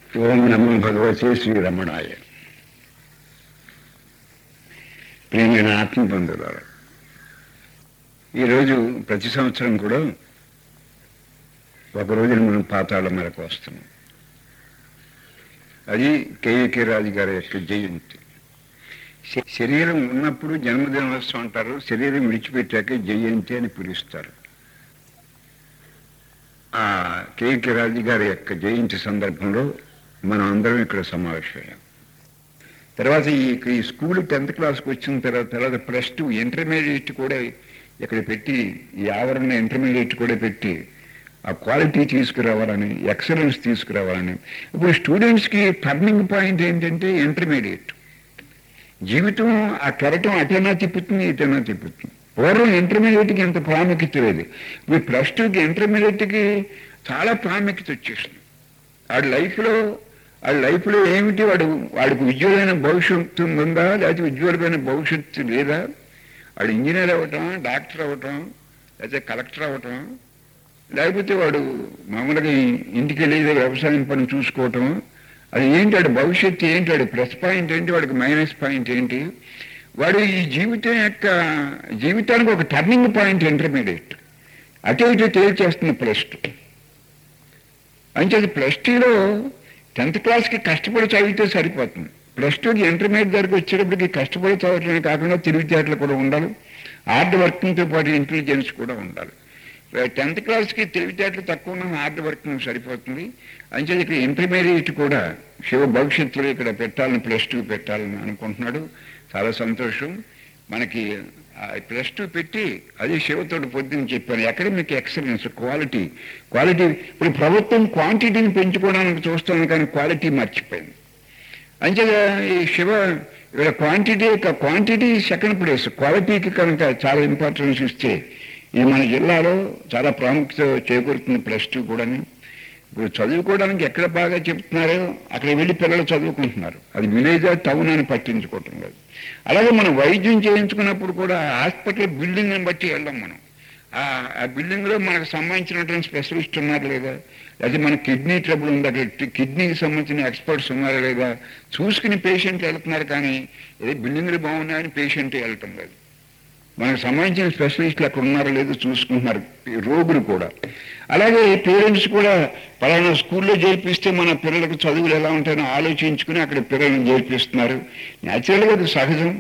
ఓం నమో భగవతే శ్రీరమణాయ ప్రియమైన ఆత్మ బంధువులారా ఈరోజు ప్రతి సంవత్సరం కూడా ఒక రోజున మనం పాతాళ మేరకు వస్తున్నాం అది కేఏకే రాజు గారి యొక్క జయంతి శ- శరీరం ఉన్నప్పుడు జన్మదినోత్సవం అంటారు శరీరం విడిచిపెట్టాక జయంతి అని పిలుస్తారు ఆ కేకే రాజు గారి యొక్క జయంతి సందర్భంలో మనం అందరం ఇక్కడ సమావేశమయ్యాం తర్వాత ఈ ఈ స్కూల్ టెన్త్ క్లాస్కి వచ్చిన తర్వాత తర్వాత ప్లస్ టూ ఇంటర్మీడియట్ కూడా ఇక్కడ పెట్టి ఈ ఆవరణ ఇంటర్మీడియట్ కూడా పెట్టి ఆ క్వాలిటీ తీసుకురావాలని ఎక్సలెన్స్ తీసుకురావాలని ఇప్పుడు స్టూడెంట్స్కి టర్నింగ్ పాయింట్ ఏంటంటే ఇంటర్మీడియట్ జీవితం ఆ కెరటం అటైనా తిప్పుతుంది ఇటైనా తిప్పుతుంది పూర్వం ఇంటర్మీడియట్కి ఎంత ప్రాముఖ్యత లేదు ఇప్పుడు ప్లస్ టూకి ఇంటర్మీడియట్కి చాలా ప్రాముఖ్యత వచ్చేసింది వాడి లైఫ్లో వాడి లైఫ్లో ఏమిటి వాడు వాడికి ఉజ్వలమైన భవిష్యత్తు ఉందా లేకపోతే ఉజ్వలమైన భవిష్యత్తు లేదా వాడు ఇంజనీర్ అవ్వటం డాక్టర్ అవ్వటం లేకపోతే కలెక్టర్ అవ్వటం లేకపోతే వాడు మామూలుగా ఇంటికి వెళ్ళి వ్యవసాయం పని చూసుకోవటం అది ఏంటి వాడి భవిష్యత్తు ఏంటి వాడి ప్లస్ పాయింట్ ఏంటి వాడికి మైనస్ పాయింట్ ఏంటి వాడు ఈ జీవితం యొక్క జీవితానికి ఒక టర్నింగ్ పాయింట్ ఇంటర్మీడియట్ అటు ఇటు తేల్చేస్తుంది ప్లస్ టూ అంచేది ప్లస్ టూలో టెన్త్ క్లాస్కి కష్టపడి చదివితే సరిపోతుంది ప్లస్ టూకి ఇంటర్మీడియట్ దగ్గరికి వచ్చేటప్పటికి కష్టపడి చదవటమే కాకుండా తెలివితేటలు కూడా ఉండాలి హార్డ్ వర్కింగ్తో పాటు ఇంటెలిజెన్స్ కూడా ఉండాలి టెన్త్ క్లాస్కి తెలివితేటలు తక్కువ ఉన్న హార్డ్ వర్కింగ్ సరిపోతుంది అంచేది ఇక్కడ ఇంటర్మీడియట్ కూడా శివ భవిష్యత్తులో ఇక్కడ పెట్టాలని ప్లస్ టూ పెట్టాలని అనుకుంటున్నాడు చాలా సంతోషం మనకి ప్లస్ టూ పెట్టి అది శివతోటి పొద్దున్న చెప్పాను అకాడమిక్ ఎక్సలెన్స్ క్వాలిటీ క్వాలిటీ ఇప్పుడు ప్రభుత్వం క్వాంటిటీని పెంచుకోవడానికి చూస్తుంది కానీ క్వాలిటీ మర్చిపోయింది అంచేత ఈ శివ ఇక్కడ క్వాంటిటీ క్వాంటిటీ సెకండ్ ప్లేస్ క్వాలిటీకి కనుక చాలా ఇంపార్టెన్స్ ఇస్తే ఇది మన జిల్లాలో చాలా ప్రాముఖ్యత చేకూరుతుంది ప్లస్ టూ కూడాని ఇప్పుడు చదువుకోవడానికి ఎక్కడ బాగా చెప్తున్నారో అక్కడ వెళ్ళి పిల్లలు చదువుకుంటున్నారు అది విలేజా టౌన్ అని పట్టించుకోవటం లేదు అలాగే మనం వైద్యం చేయించుకున్నప్పుడు కూడా హాస్పిటల్ బిల్డింగ్ని బట్టి వెళ్ళాం మనం ఆ ఆ బిల్డింగ్లో మనకు సంబంధించినటువంటి స్పెషలిస్ట్ ఉన్నారు లేదా లేకపోతే మన కిడ్నీ ట్రబుల్ ఉంది అక్కడ కిడ్నీకి సంబంధించిన ఎక్స్పర్ట్స్ ఉన్నారా లేదా చూసుకుని పేషెంట్ వెళ్తున్నారు కానీ ఏదో బిల్డింగ్లు బాగున్నాయని పేషెంట్ వెళ్ళటం లేదు మనకు సంబంధించిన స్పెషలిస్టులు అక్కడ ఉన్నారో లేదో చూసుకుంటున్నారు ఈ రోగులు కూడా అలాగే పేరెంట్స్ కూడా పలానా స్కూల్లో చేర్పిస్తే మన పిల్లలకు చదువులు ఎలా ఉంటాయని ఆలోచించుకుని అక్కడ పిల్లల్ని చేర్పిస్తున్నారు న్యాచురల్గా అది సహజం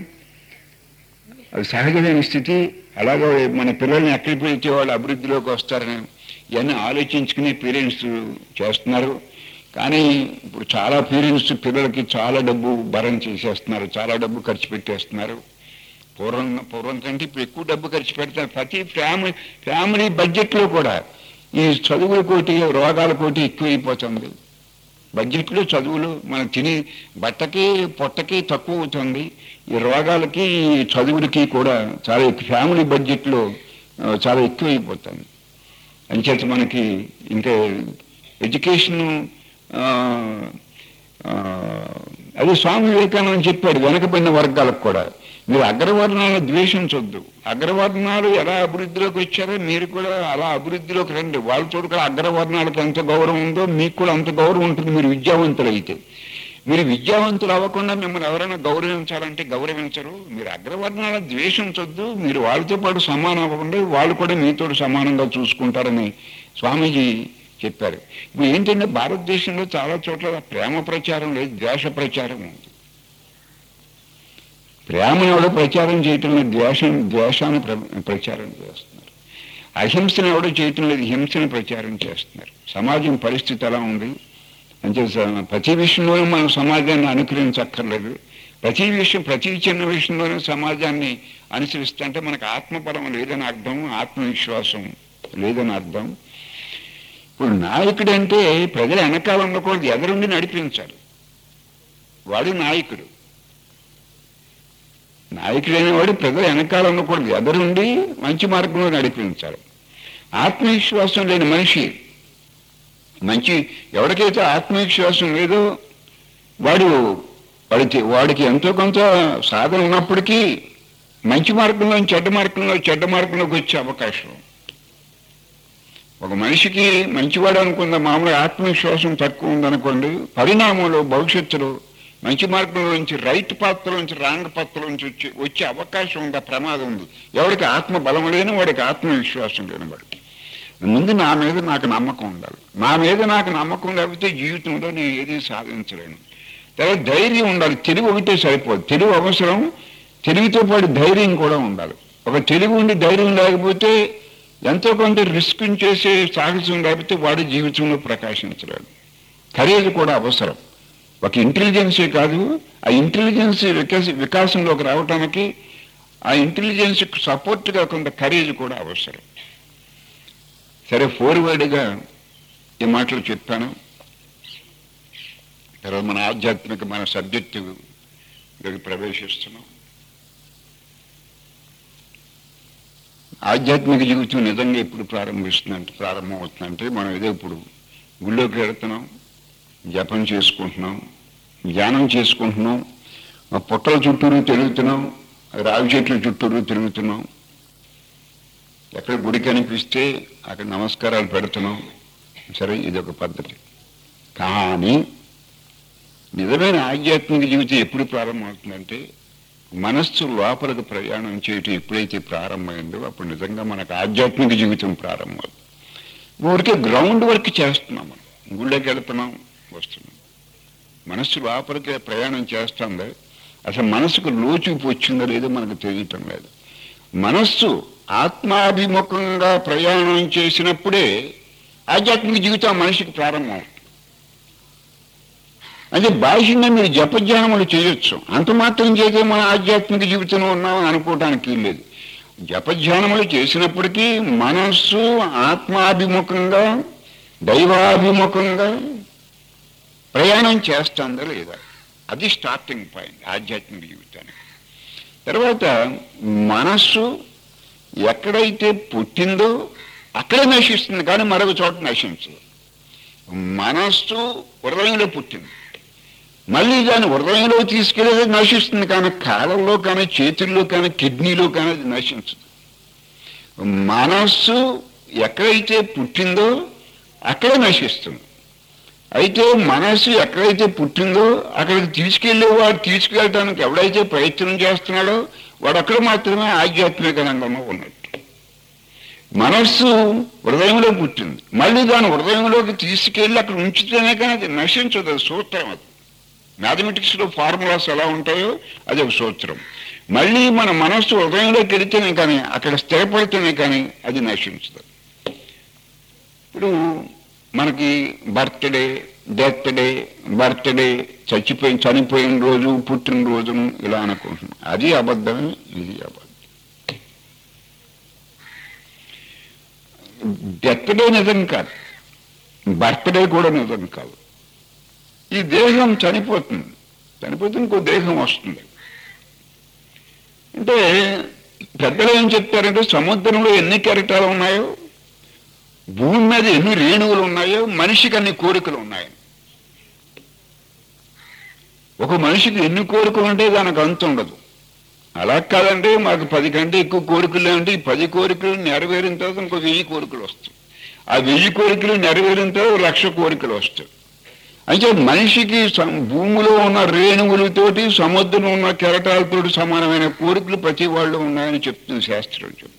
అది సహజమైన స్థితి అలాగే మన పిల్లల్ని ఎక్కడికి వెళ్తే వాళ్ళు అభివృద్ధిలోకి వస్తారని ఇవన్నీ ఆలోచించుకుని పేరెంట్స్ చేస్తున్నారు కానీ ఇప్పుడు చాలా పేరెంట్స్ పిల్లలకి చాలా డబ్బు భరం చేసేస్తున్నారు చాలా డబ్బు ఖర్చు పెట్టేస్తున్నారు పూర్వం పూర్వం కంటే ఇప్పుడు ఎక్కువ డబ్బు ఖర్చు పెడతారు ప్రతి ఫ్యామిలీ ఫ్యామిలీ బడ్జెట్లో కూడా ఈ చదువుల కోటి రోగాల కోటి ఎక్కువైపోతుంది బడ్జెట్లో చదువులు మనం తిని బట్టకి పొట్టకి తక్కువ అవుతుంది ఈ రోగాలకి ఈ చదువులకి కూడా చాలా ఎక్కువ ఫ్యామిలీ బడ్జెట్లో ఆ, చాలా ఎక్కువైపోతుంది అంచేత మనకి ఇంకా ఎడ్యుకేషన్ అది స్వామి వివేకానంద చెప్పాడు వెనకబడిన వర్గాలకు కూడా మీరు అగ్రవర్ణాలను ద్వేషించొద్దు అగ్రవర్ణాలు ఎలా అభివృద్ధిలోకి వచ్చారో మీరు కూడా అలా అభివృద్ధిలోకి రండి వాళ్ళతో కూడా అగ్రవర్ణాలకు ఎంత గౌరవం ఉందో మీకు కూడా అంత గౌరవం ఉంటుంది మీరు విద్యావంతులు అయితే మీరు విద్యావంతులు అవ్వకుండా మిమ్మల్ని ఎవరైనా గౌరవించాలంటే గౌరవించరు మీరు అగ్రవర్ణాలను ద్వేషించొద్దు మీరు వాళ్ళతో పాటు సమానం అవ్వకుండా వాళ్ళు కూడా మీతో సమానంగా చూసుకుంటారని స్వామీజీ చెప్పారు ఇప్పుడు ఏంటంటే భారతదేశంలో చాలా చోట్ల ప్రేమ ప్రచారం లేదు ద్వేష ప్రచారం ఉంది ప్రేమను ఎవడో ప్రచారం చేయటం లేదు ద్వేషం ద్వేషాన్ని ప్ర- ప్రచారం చేస్తున్నారు అహింసను ఎవడో చేయటం లేదు హింసను ప్రచారం చేస్తున్నారు సమాజం పరిస్థితి ఎలా ఉంది అంటే స- ప్రతి విషయంలోనూ మనం సమాజాన్ని అనుకరించక్కర్లేదు ప్రతి విషయం ప్రతి చిన్న విషయంలోనూ సమాజాన్ని అనుసరిస్తుంటే మనకు ఆత్మపరం లేదని అర్థం ఆత్మవిశ్వాసం లేదని అర్థం ఇప్పుడు నాయకుడు అంటే ప్రజల వెనకాల ఉండకూడదు ఎదురుండి నడిపించాలి వాడు నాయకుడు నాయకుడైనవాడు ప్రజల వెనకాల ఉండకూడదు ఎదురుండి మంచి మార్గంలో నడిపించాలి ఆత్మవిశ్వాసం లేని మనిషి మంచి ఎవరికైతే ఆత్మవిశ్వాసం లేదో వాడు వాడికి వాడికి ఎంతో కొంత సాధన ఉన్నప్పటికీ మంచి మార్గంలో చెడ్డ మార్గంలో చెడ్డ మార్గంలోకి వచ్చే అవకాశం ఒక మనిషికి మంచివాడు అనుకున్న మామూలు ఆత్మవిశ్వాసం తక్కువ ఉందనుకోండి పరిణామంలో భవిష్యత్తులో మంచి మార్గంలో నుంచి రైట్ పాత్రలో నుంచి రాంగ్ పాత్రలో నుంచి వచ్చి వచ్చే అవకాశం ఉంది ఆ ప్రమాదం ఉంది ఎవరికి ఆత్మ బలం లేని వాడికి ఆత్మవిశ్వాసం లేని వాడికి ముందు నా మీద నాకు నమ్మకం ఉండాలి నా మీద నాకు నమ్మకం లేకపోతే జీవితంలో నేను ఏది సాధించలేను తర్వాత ధైర్యం ఉండాలి తెలివి ఒకటే సరిపోదు తెలివి అవసరం తెలివితో పాటు ధైర్యం కూడా ఉండాలి ఒక తెలివి ఉండి ధైర్యం లేకపోతే ఎంతో కొంత రిస్క్ చేసే సాహసం లేకపోతే వాడి జీవితంలో ప్రకాశించలేడు ఖరీదు కూడా అవసరం ఒక ఇంటెలిజెన్సే కాదు ఆ ఇంటెలిజెన్స్ వికాస వికాసంలోకి రావడానికి ఆ ఇంటెలిజెన్స్ సపోర్ట్గా కొంత ఖరీదు కూడా అవసరం సరే ఫోర్వర్డ్గా ఈ మాటలు చెప్పాను తర్వాత మన ఆధ్యాత్మిక మన సబ్జెక్టు ప్రవేశిస్తున్నాం ఆధ్యాత్మిక జీవితం నిజంగా ఎప్పుడు ప్రారంభిస్తుందంటే ప్రారంభం అవుతుందంటే మనం ఏదో ఇప్పుడు గుళ్ళోకి వెళుతున్నాం జపం చేసుకుంటున్నాం ధ్యానం చేసుకుంటున్నాం ఆ పుట్టల చుట్టూరు తిరుగుతున్నాం రావి చెట్ల చుట్టూరు తిరుగుతున్నాం ఎక్కడ గుడి కనిపిస్తే అక్కడ నమస్కారాలు పెడుతున్నాం సరే ఇది ఒక పద్ధతి కానీ నిజమైన ఆధ్యాత్మిక జీవితం ఎప్పుడు ప్రారంభమవుతుందంటే మనస్సు లోపలికి ప్రయాణం చేయటం ఎప్పుడైతే ప్రారంభమైందో అప్పుడు నిజంగా మనకు ఆధ్యాత్మిక జీవితం ప్రారంభమవుతుంది ఊరికే గ్రౌండ్ వర్క్ చేస్తున్నాం మనం గుళ్ళోకి వెళ్తున్నాం వస్తున్నాం మనస్సు లోపలికి ప్రయాణం చేస్తుందా అసలు మనసుకు లోచుపు వచ్చిందో లేదో మనకు తెలియటం లేదు మనస్సు ఆత్మాభిముఖంగా ప్రయాణం చేసినప్పుడే ఆధ్యాత్మిక జీవితం ఆ మనిషికి ప్రారంభం అవుతుంది అంటే బాహ్యంగా మీరు జపధ్యానములు చేయొచ్చు అంత మాత్రం చేతే మన ఆధ్యాత్మిక జీవితంలో ఉన్నామని అనుకోవడానికి లేదు జపధ్యానములు చేసినప్పటికీ మనస్సు ఆత్మాభిముఖంగా దైవాభిముఖంగా ప్రయాణం చేస్తుందా లేదా అది స్టార్టింగ్ పాయింట్ ఆధ్యాత్మిక జీవితానికి తర్వాత మనస్సు ఎక్కడైతే పుట్టిందో అక్కడే నశిస్తుంది కానీ మరొక చోట నశించదు మనస్సు హృదయంలో పుట్టింది మళ్ళీ దాన్ని హృదయంలో తీసుకెళ్ళేది నశిస్తుంది కానీ కాలంలో కానీ చేతుల్లో కానీ కిడ్నీలో కానీ అది నశించదు మనస్సు ఎక్కడైతే పుట్టిందో అక్కడే నశిస్తుంది అయితే మనస్సు ఎక్కడైతే పుట్టిందో అక్కడికి తీసుకెళ్లేవాడు తీసుకెళ్ళటానికి ఎవడైతే ప్రయత్నం చేస్తున్నాడో వాడు అక్కడ మాత్రమే ఆధ్యాత్మిక రంగంలో ఉన్నట్టు మనస్సు హృదయంలో పుట్టింది మళ్ళీ దాని హృదయంలోకి తీసుకెళ్ళి అక్కడ ఉంచితేనే కానీ అది నశించదు అది సూత్రం అది మ్యాథమెటిక్స్లో ఫార్ములాస్ ఎలా ఉంటాయో అది ఒక సూత్రం మళ్ళీ మన మనస్సు హృదయంలోకి వెళితేనే కానీ అక్కడ స్థిరపడితేనే కానీ అది నశించదు ఇప్పుడు మనకి బర్త్డే డెత్ డే బర్త్డే చచ్చిపోయిన చనిపోయిన రోజు పుట్టినరోజు ఇలా అనుకుంటున్నాం అది అబద్ధమే ఇది అబద్ధం డెత్ డే నిజం కాదు బర్త్డే కూడా నిజం కాదు ఈ దేహం చనిపోతుంది చనిపోతే ఇంకో దేహం వస్తుంది అంటే పెద్దలు ఏం చెప్తారంటే సముద్రంలో ఎన్ని కెరటాలు ఉన్నాయో భూమి మీద ఎన్ని రేణువులు ఉన్నాయో మనిషికి అన్ని కోరికలు ఉన్నాయి ఒక మనిషికి ఎన్ని కోరికలు ఉంటే దానికి అంత ఉండదు అలా కాదంటే మాకు పది కంటే ఎక్కువ కోరికలు అంటే ఈ పది కోరికలు నెరవేరిన తర్వాత ఇంకో వెయ్యి కోరికలు వస్తాయి ఆ వెయ్యి కోరికలు నెరవేరిన తర్వాత లక్ష కోరికలు వస్తాయి అయితే మనిషికి సం- భూమిలో ఉన్న రేణువులతోటి సముద్రం ఉన్న కెరటాలతోటి సమానమైన కోరికలు ప్రతి వాళ్ళు ఉన్నాయని చెప్తుంది శాస్త్రం చెప్తుంది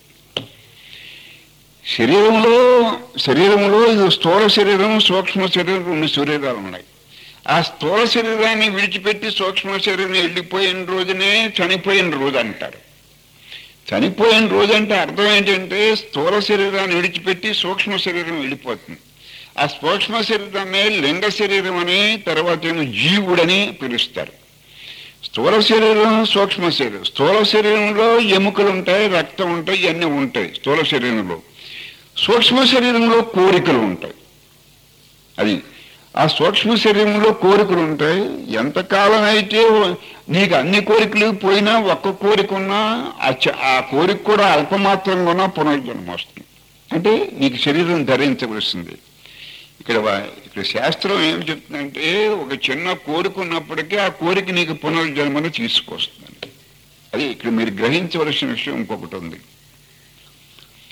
శరీరంలో శరీరంలో ఇది స్థూల శరీరం సూక్ష్మ శరీరం రెండు శరీరాలు ఉన్నాయి ఆ స్థూల శరీరాన్ని విడిచిపెట్టి సూక్ష్మ శరీరం వెళ్ళిపోయిన రోజునే చనిపోయిన రోజు అంటారు చనిపోయిన రోజు అంటే అర్థం ఏంటంటే స్థూల శరీరాన్ని విడిచిపెట్టి సూక్ష్మ శరీరం వెళ్ళిపోతుంది ఆ సూక్ష్మ శరీరాన్ని లింగ శరీరం అని తర్వాత ఏమో జీవుడని పిలుస్తారు స్థూల శరీరం సూక్ష్మ శరీరం స్థూల శరీరంలో ఎముకలు ఉంటాయి రక్తం ఉంటాయి ఇవన్నీ ఉంటాయి స్థూల శరీరంలో సూక్ష్మ శరీరంలో కోరికలు ఉంటాయి అది ఆ సూక్ష్మ శరీరంలో కోరికలు ఉంటాయి ఎంతకాలం అయితే నీకు అన్ని కోరికలు పోయినా ఒక్క కోరిక ఉన్నా ఆ చ- ఆ కోరిక కూడా అల్పమాత్రంగా ఉన్నా పునర్జన్మ వస్తుంది అంటే నీకు శరీరం ధరించవలసింది ఇక్కడ వా- ఇక్కడ శాస్త్రం ఏం చెప్తుందంటే ఒక చిన్న కోరిక ఉన్నప్పటికీ ఆ కోరిక నీకు పునర్జన్మను తీసుకొస్తుంది అది ఇక్కడ మీరు గ్రహించవలసిన విషయం ఇంకొకటి ఉంది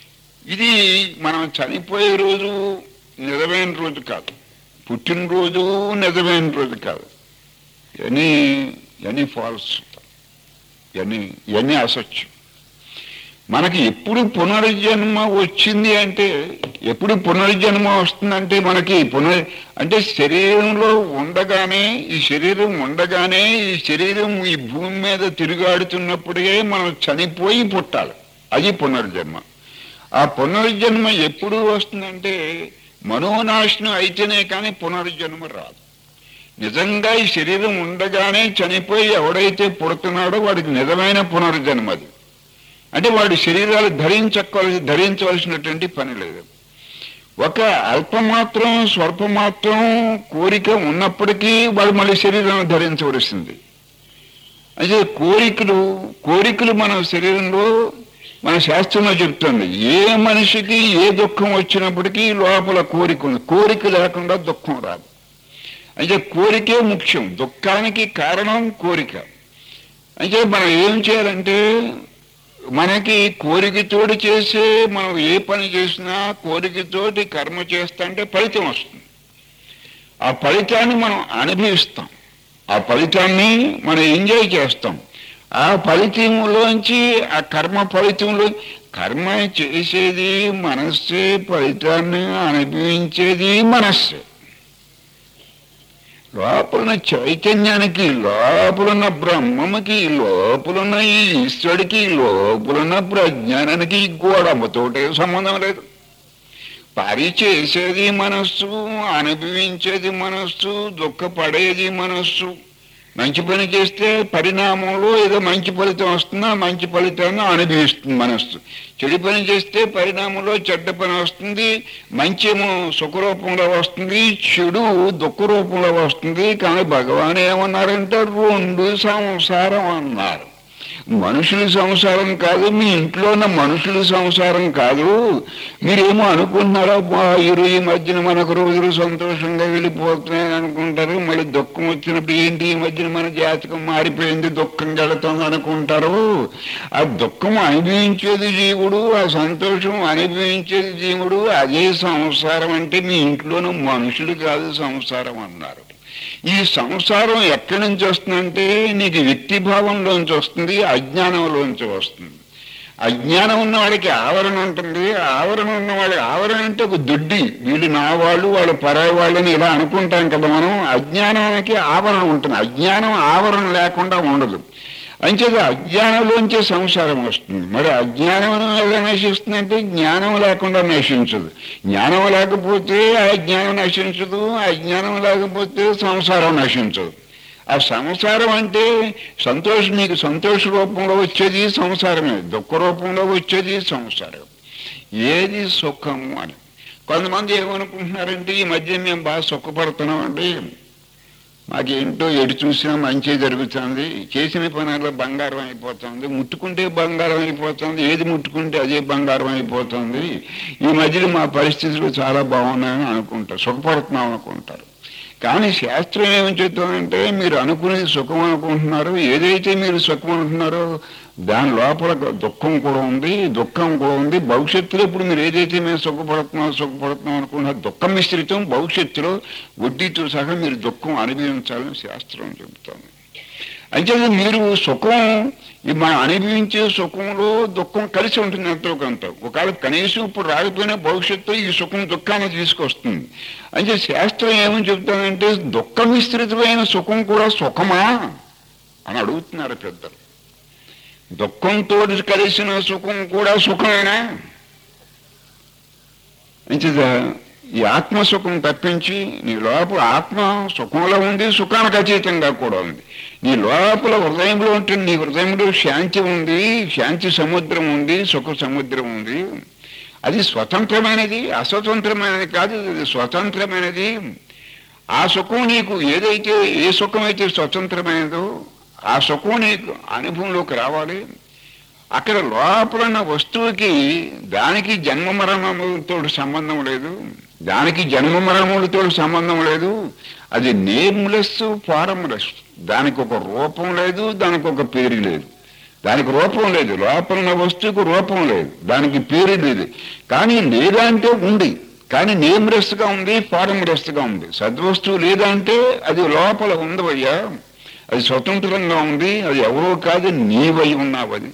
ఇది మనం చనిపోయే రోజు నిజమైన రోజు కాదు పుట్టినరోజు నిజమైన రోజు కాదు ఇవన్నీ ఇవన్నీ ఫాల్స్ ఇవన్నీ ఇవన్నీ అసత్యం మనకి ఎప్పుడు పునర్జన్మ వచ్చింది అంటే ఎప్పుడు పునర్జన్మ వస్తుందంటే మనకి పునర్ అంటే శరీరంలో ఉండగానే ఈ శరీరం ఉండగానే ఈ శరీరం ఈ భూమి మీద తిరుగాడుతున్నప్పుడే మనం చనిపోయి పుట్టాలి అది పునర్జన్మ ఆ పునర్జన్మ ఎప్పుడు వస్తుందంటే మనోనాశనం అయితేనే కానీ పునర్జన్మ రాదు నిజంగా ఈ శరీరం ఉండగానే చనిపోయి ఎవడైతే పుడుతున్నాడో వాడికి నిజమైన పునర్జన్మ అది అంటే వాడి శరీరాలు ధరించవలసి ధరించవలసినటువంటి పని లేదు ఒక అల్పమాత్రం స్వల్పమాత్రం కోరిక ఉన్నప్పటికీ వాడు మళ్ళీ శరీరం ధరించవలసింది అయితే కోరికలు కోరికలు మన శరీరంలో మన శాస్త్రంలో చెప్తుంది ఏ మనిషికి ఏ దుఃఖం వచ్చినప్పటికీ లోపల కోరిక ఉంది కోరిక లేకుండా దుఃఖం రాదు అయితే కోరికే ముఖ్యం దుఃఖానికి కారణం కోరిక అయితే మనం ఏం చేయాలంటే మనకి కోరికతోటి చేసే మనం ఏ పని చేసినా కోరికతోటి కర్మ చేస్తుంటే ఫలితం వస్తుంది ఆ ఫలితాన్ని మనం అనుభవిస్తాం ఆ ఫలితాన్ని మనం ఎంజాయ్ చేస్తాం ఆ ఫలితంలోంచి ఆ కర్మ ఫలితంలో కర్మ చేసేది మనస్సే ఫలితాన్ని అనుభవించేది మనస్సే లోపలున్న చైతన్యానికి లోపలున్న బ్రహ్మముకి లోపలున్న ఈ ఈశ్వరుడికి లోపలున్న ప్రజ్ఞానానికి గోడమ్మతోటే సంబంధం లేదు పని చేసేది మనస్సు అనుభవించేది మనస్సు దుఃఖపడేది మనస్సు మంచి పని చేస్తే పరిణామంలో ఏదో మంచి ఫలితం వస్తుందా మంచి ఫలితాన్ని అనుభవిస్తుంది మనస్సు చెడు పని చేస్తే పరిణామంలో చెడ్డ పని వస్తుంది మంచేమో సుఖరూపంలో వస్తుంది చెడు దుఃఖ రూపంలో వస్తుంది కానీ భగవాన్ ఏమన్నారంటే రెండు సంసారం అన్నారు మనుషుల సంసారం కాదు మీ ఇంట్లో ఉన్న మనుషుల సంసారం కాదు మీరేమో అనుకుంటున్నారో "అబ్బా, ఈ రోజు ఈ మధ్యన మనకు రోజులు సంతోషంగా వెళ్ళిపోతున్నాయని అనుకుంటారు మళ్ళీ దుఃఖం వచ్చినప్పుడు ఏంటి ఈ మధ్యన మన జాతకం మారిపోయింది దుఃఖం గెలుతుంది అనుకుంటారు ఆ దుఃఖం అనుభవించేది జీవుడు ఆ సంతోషం అనుభవించేది జీవుడు అదే సంసారం అంటే మీ ఇంట్లోనూ మనుషులు కాదు సంసారం అన్నారు ఈ సంసారం ఎక్కడి నుంచి వస్తుందంటే నీకు వ్యక్తిభావంలోంచి వస్తుంది అజ్ఞానంలోంచి వస్తుంది అజ్ఞానం ఉన్న వాడికి ఆవరణ ఉంటుంది ఆవరణ ఉన్న వాడికి ఆవరణ అంటే ఒక దుడ్డి వీళ్ళు నా వాళ్ళు వాళ్ళు పరాయి వాళ్ళని ఇలా అనుకుంటాం కదా మనం అజ్ఞానానికి ఆవరణ ఉంటుంది అజ్ఞానం ఆవరణ లేకుండా ఉండదు అంచేత అజ్ఞానంలోంచే సంసారం వస్తుంది మరి అజ్ఞానం ఎలా నశిస్తుందంటే జ్ఞానం లేకుండా నశించదు జ్ఞానం లేకపోతే అజ్ఞానం నశించదు అజ్ఞానం లేకపోతే సంసారం నశించదు ఆ సంసారం అంటే సంతోషం నీకు సంతోష రూపంలో వచ్చేది సంసారమే దుఃఖ రూపంలో వచ్చేది సంసారం ఏది సుఖము అని కొంతమంది ఏమనుకుంటున్నారంటే ఈ మధ్య మేము బాగా సుఖపడుతున్నామండి మాకేంటో ఎటు చూసినా మంచి జరుగుతుంది చేసిన పనుల్లో బంగారం అయిపోతుంది ముట్టుకుంటే బంగారం అయిపోతుంది ఏది ముట్టుకుంటే అదే బంగారం అయిపోతుంది ఈ మధ్యలో మా పరిస్థితులు చాలా బాగున్నాయని అనుకుంటారు సుఖపడుతున్నాం అనుకుంటారు కానీ శాస్త్రం ఏమని చెప్తుందంటే మీరు అనుకునేది సుఖం అనుకుంటున్నారు ఏదైతే మీరు సుఖం అనుకుంటున్నారో దాని లోపల దుఃఖం కూడా ఉంది దుఃఖం కూడా ఉంది భవిష్యత్తులో ఇప్పుడు మీరు ఏదైతే మేము సుఖపడుతున్నాం సుఖపడుతున్నాం అనుకుంటున్నారు దుఃఖం మిశ్రితం భవిష్యత్తులో వడ్డీతో సహా మీరు దుఃఖం అనుభవించాలని శాస్త్రం చెబుతోంది అంటే మీరు సుఖం ఈ మనం అనుభవించే సుఖంలో దుఃఖం కలిసి ఉంటుంది ఎంతో కొంత ఒకవేళ కనీసం ఇప్పుడు రాకపోయినా భవిష్యత్తులో ఈ సుఖం దుఃఖాన్ని తీసుకొస్తుంది అంటే శాస్త్రం ఏమని చెప్తానంటే దుఃఖ మిశ్రితమైన సుఖం కూడా సుఖమా అని అడుగుతున్నారు పెద్దలు దుఃఖంతో కలిసిన సుఖం కూడా సుఖమేనా అంచేత ఈ ఆత్మ సుఖం తప్పించి నీ లోపల ఆత్మ సుఖంలో ఉంది సుఖానికి అతీతంగా కూడా ఉంది నీ లోపల హృదయంలో ఉంటుంది నీ హృదయంలో శాంతి ఉంది శాంతి సముద్రం ఉంది సుఖ సముద్రం ఉంది అది స్వతంత్రమైనది అస్వతంత్రమైనది కాదు అది స్వతంత్రమైనది ఆ సుఖం నీకు ఏదైతే ఏ సుఖం అయితే స్వతంత్రమైనదో ఆ సుఖం నీకు అనుభవంలోకి రావాలి అక్కడ లోపల ఉన్న వస్తువుకి దానికి జన్మ మరణములతో సంబంధం లేదు దానికి జన్మ మరణములతో సంబంధం లేదు అది నేమ్లెస్ ఫారంలెస్ దానికి ఒక రూపం లేదు దానికి ఒక పేరు లేదు దానికి రూపం లేదు లోపల ఉన్న వస్తువుకు రూపం లేదు దానికి పేరు లేదు కానీ లేదా అంటే ఉంది కానీ నేమ్రెస్గా ఉంది ఫారంరెస్గా ఉంది సద్వస్తువు లేదా అంటే అది లోపల ఉందవయ్యా అది స్వతంత్రంగా ఉంది అది ఎవరో కాదు నీవై ఉన్నావు అది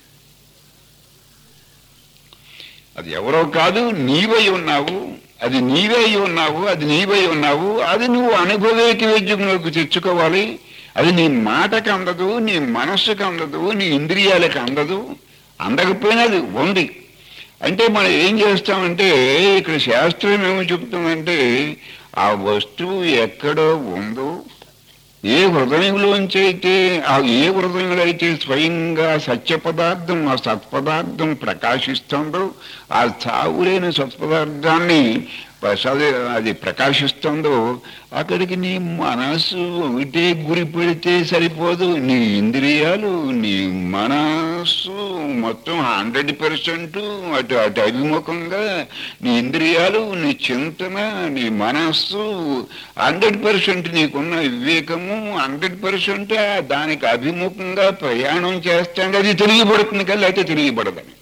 అది ఎవరో కాదు నీవై ఉన్నావు అది నీవే అయి ఉన్నావు అది నీవై ఉన్నావు అది నువ్వు అనుభవేకి వైద్యంలోకి తెచ్చుకోవాలి అది నీ మాటకు అందదు నీ మనస్సుకు అందదు నీ ఇంద్రియాలకు అందదు అందకపోయినా అది ఉంది అంటే మనం ఏం చేస్తామంటే ఇక్కడ శాస్త్రం ఏమో చెప్తుందంటే ఆ వస్తువు ఎక్కడో ఉందో ఏ హృదయంలోంచి అయితే ఆ ఏ హృదయంలో అయితే స్వయంగా సత్య పదార్థం ఆ సత్పదార్థం ప్రకాశిస్తుందో ఆ చావులేని సత్పదార్థాన్ని ప్రసాద అది ప్రకాశిస్తుందో అక్కడికి నీ మనసు ఒకటే గురి పెడితే సరిపోదు నీ ఇంద్రియాలు నీ మనస్సు మొత్తం హండ్రెడ్ పర్సెంట్ అటు అటు అభిముఖంగా నీ ఇంద్రియాలు నీ చింతన నీ మనస్సు హండ్రెడ్ పర్సెంట్ నీకున్న వివేకము హండ్రెడ్ పర్సెంట్ దానికి అభిముఖంగా ప్రయాణం చేస్తాండి అది తిరిగిపడుతుంది కదా అయితే తిరిగిపడదని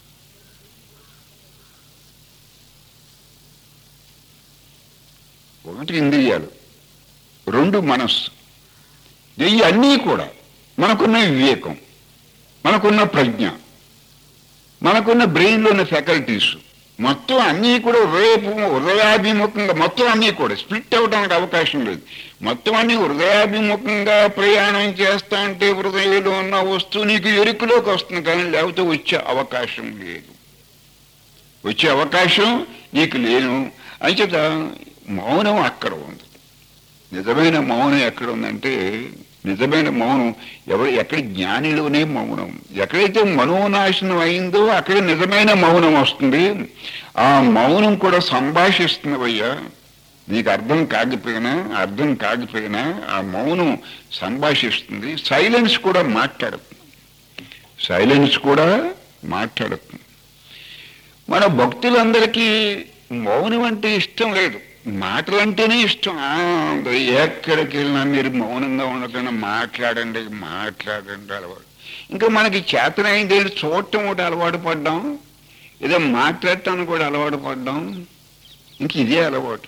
ఒకటి ఇంద్రియాలు రెండు మనస్సు ఇవి అన్నీ కూడా మనకున్న వివేకం మనకున్న ప్రజ్ఞ మనకున్న బ్రెయిన్లో ఉన్న ఫ్యాకల్టీస్ మొత్తం అన్నీ కూడా హృదయపు హృదయాభిముఖంగా మొత్తం అన్నీ కూడా స్ప్లిట్ అవడానికి అవకాశం లేదు మొత్తం అన్ని హృదయాభిముఖంగా ప్రయాణం చేస్తా అంటే హృదయంలో ఉన్న వస్తువు నీకు ఎరుకులోకి వస్తుంది కానీ లేకపోతే వచ్చే అవకాశం లేదు వచ్చే అవకాశం నీకు లేను అంచేత మౌనం అక్కడ ఉంది నిజమైన మౌనం ఎక్కడ ఉందంటే నిజమైన మౌనం ఎవరు ఎక్కడ జ్ఞానిలోనే మౌనం ఎక్కడైతే మనోనాశనం అయిందో అక్కడ నిజమైన మౌనం వస్తుంది ఆ మౌనం కూడా సంభాషిస్తున్నవయ్యా నీకు అర్థం కాకపోయినా అర్థం కాకపోయినా ఆ మౌనం సంభాషిస్తుంది సైలెన్స్ కూడా మాట్లాడుతుంది సైలెన్స్ కూడా మాట్లాడుతుంది మన భక్తులందరికీ మౌనం అంటే ఇష్టం లేదు మాటలు అంటేనే ఇష్టం ఆ, ఎక్కడికి వెళ్ళినా మీరు మౌనంగా ఉండకుండా మాట్లాడండి మాట్లాడండి అలవాటు ఇంకా మనకి చేతనైంది ఏంటి చూడటం ఒకటి అలవాటు పడ్డాం ఏదో మాట్లాడటానికి కూడా అలవాటు పడ్డాం ఇంక ఇదే అలవాటు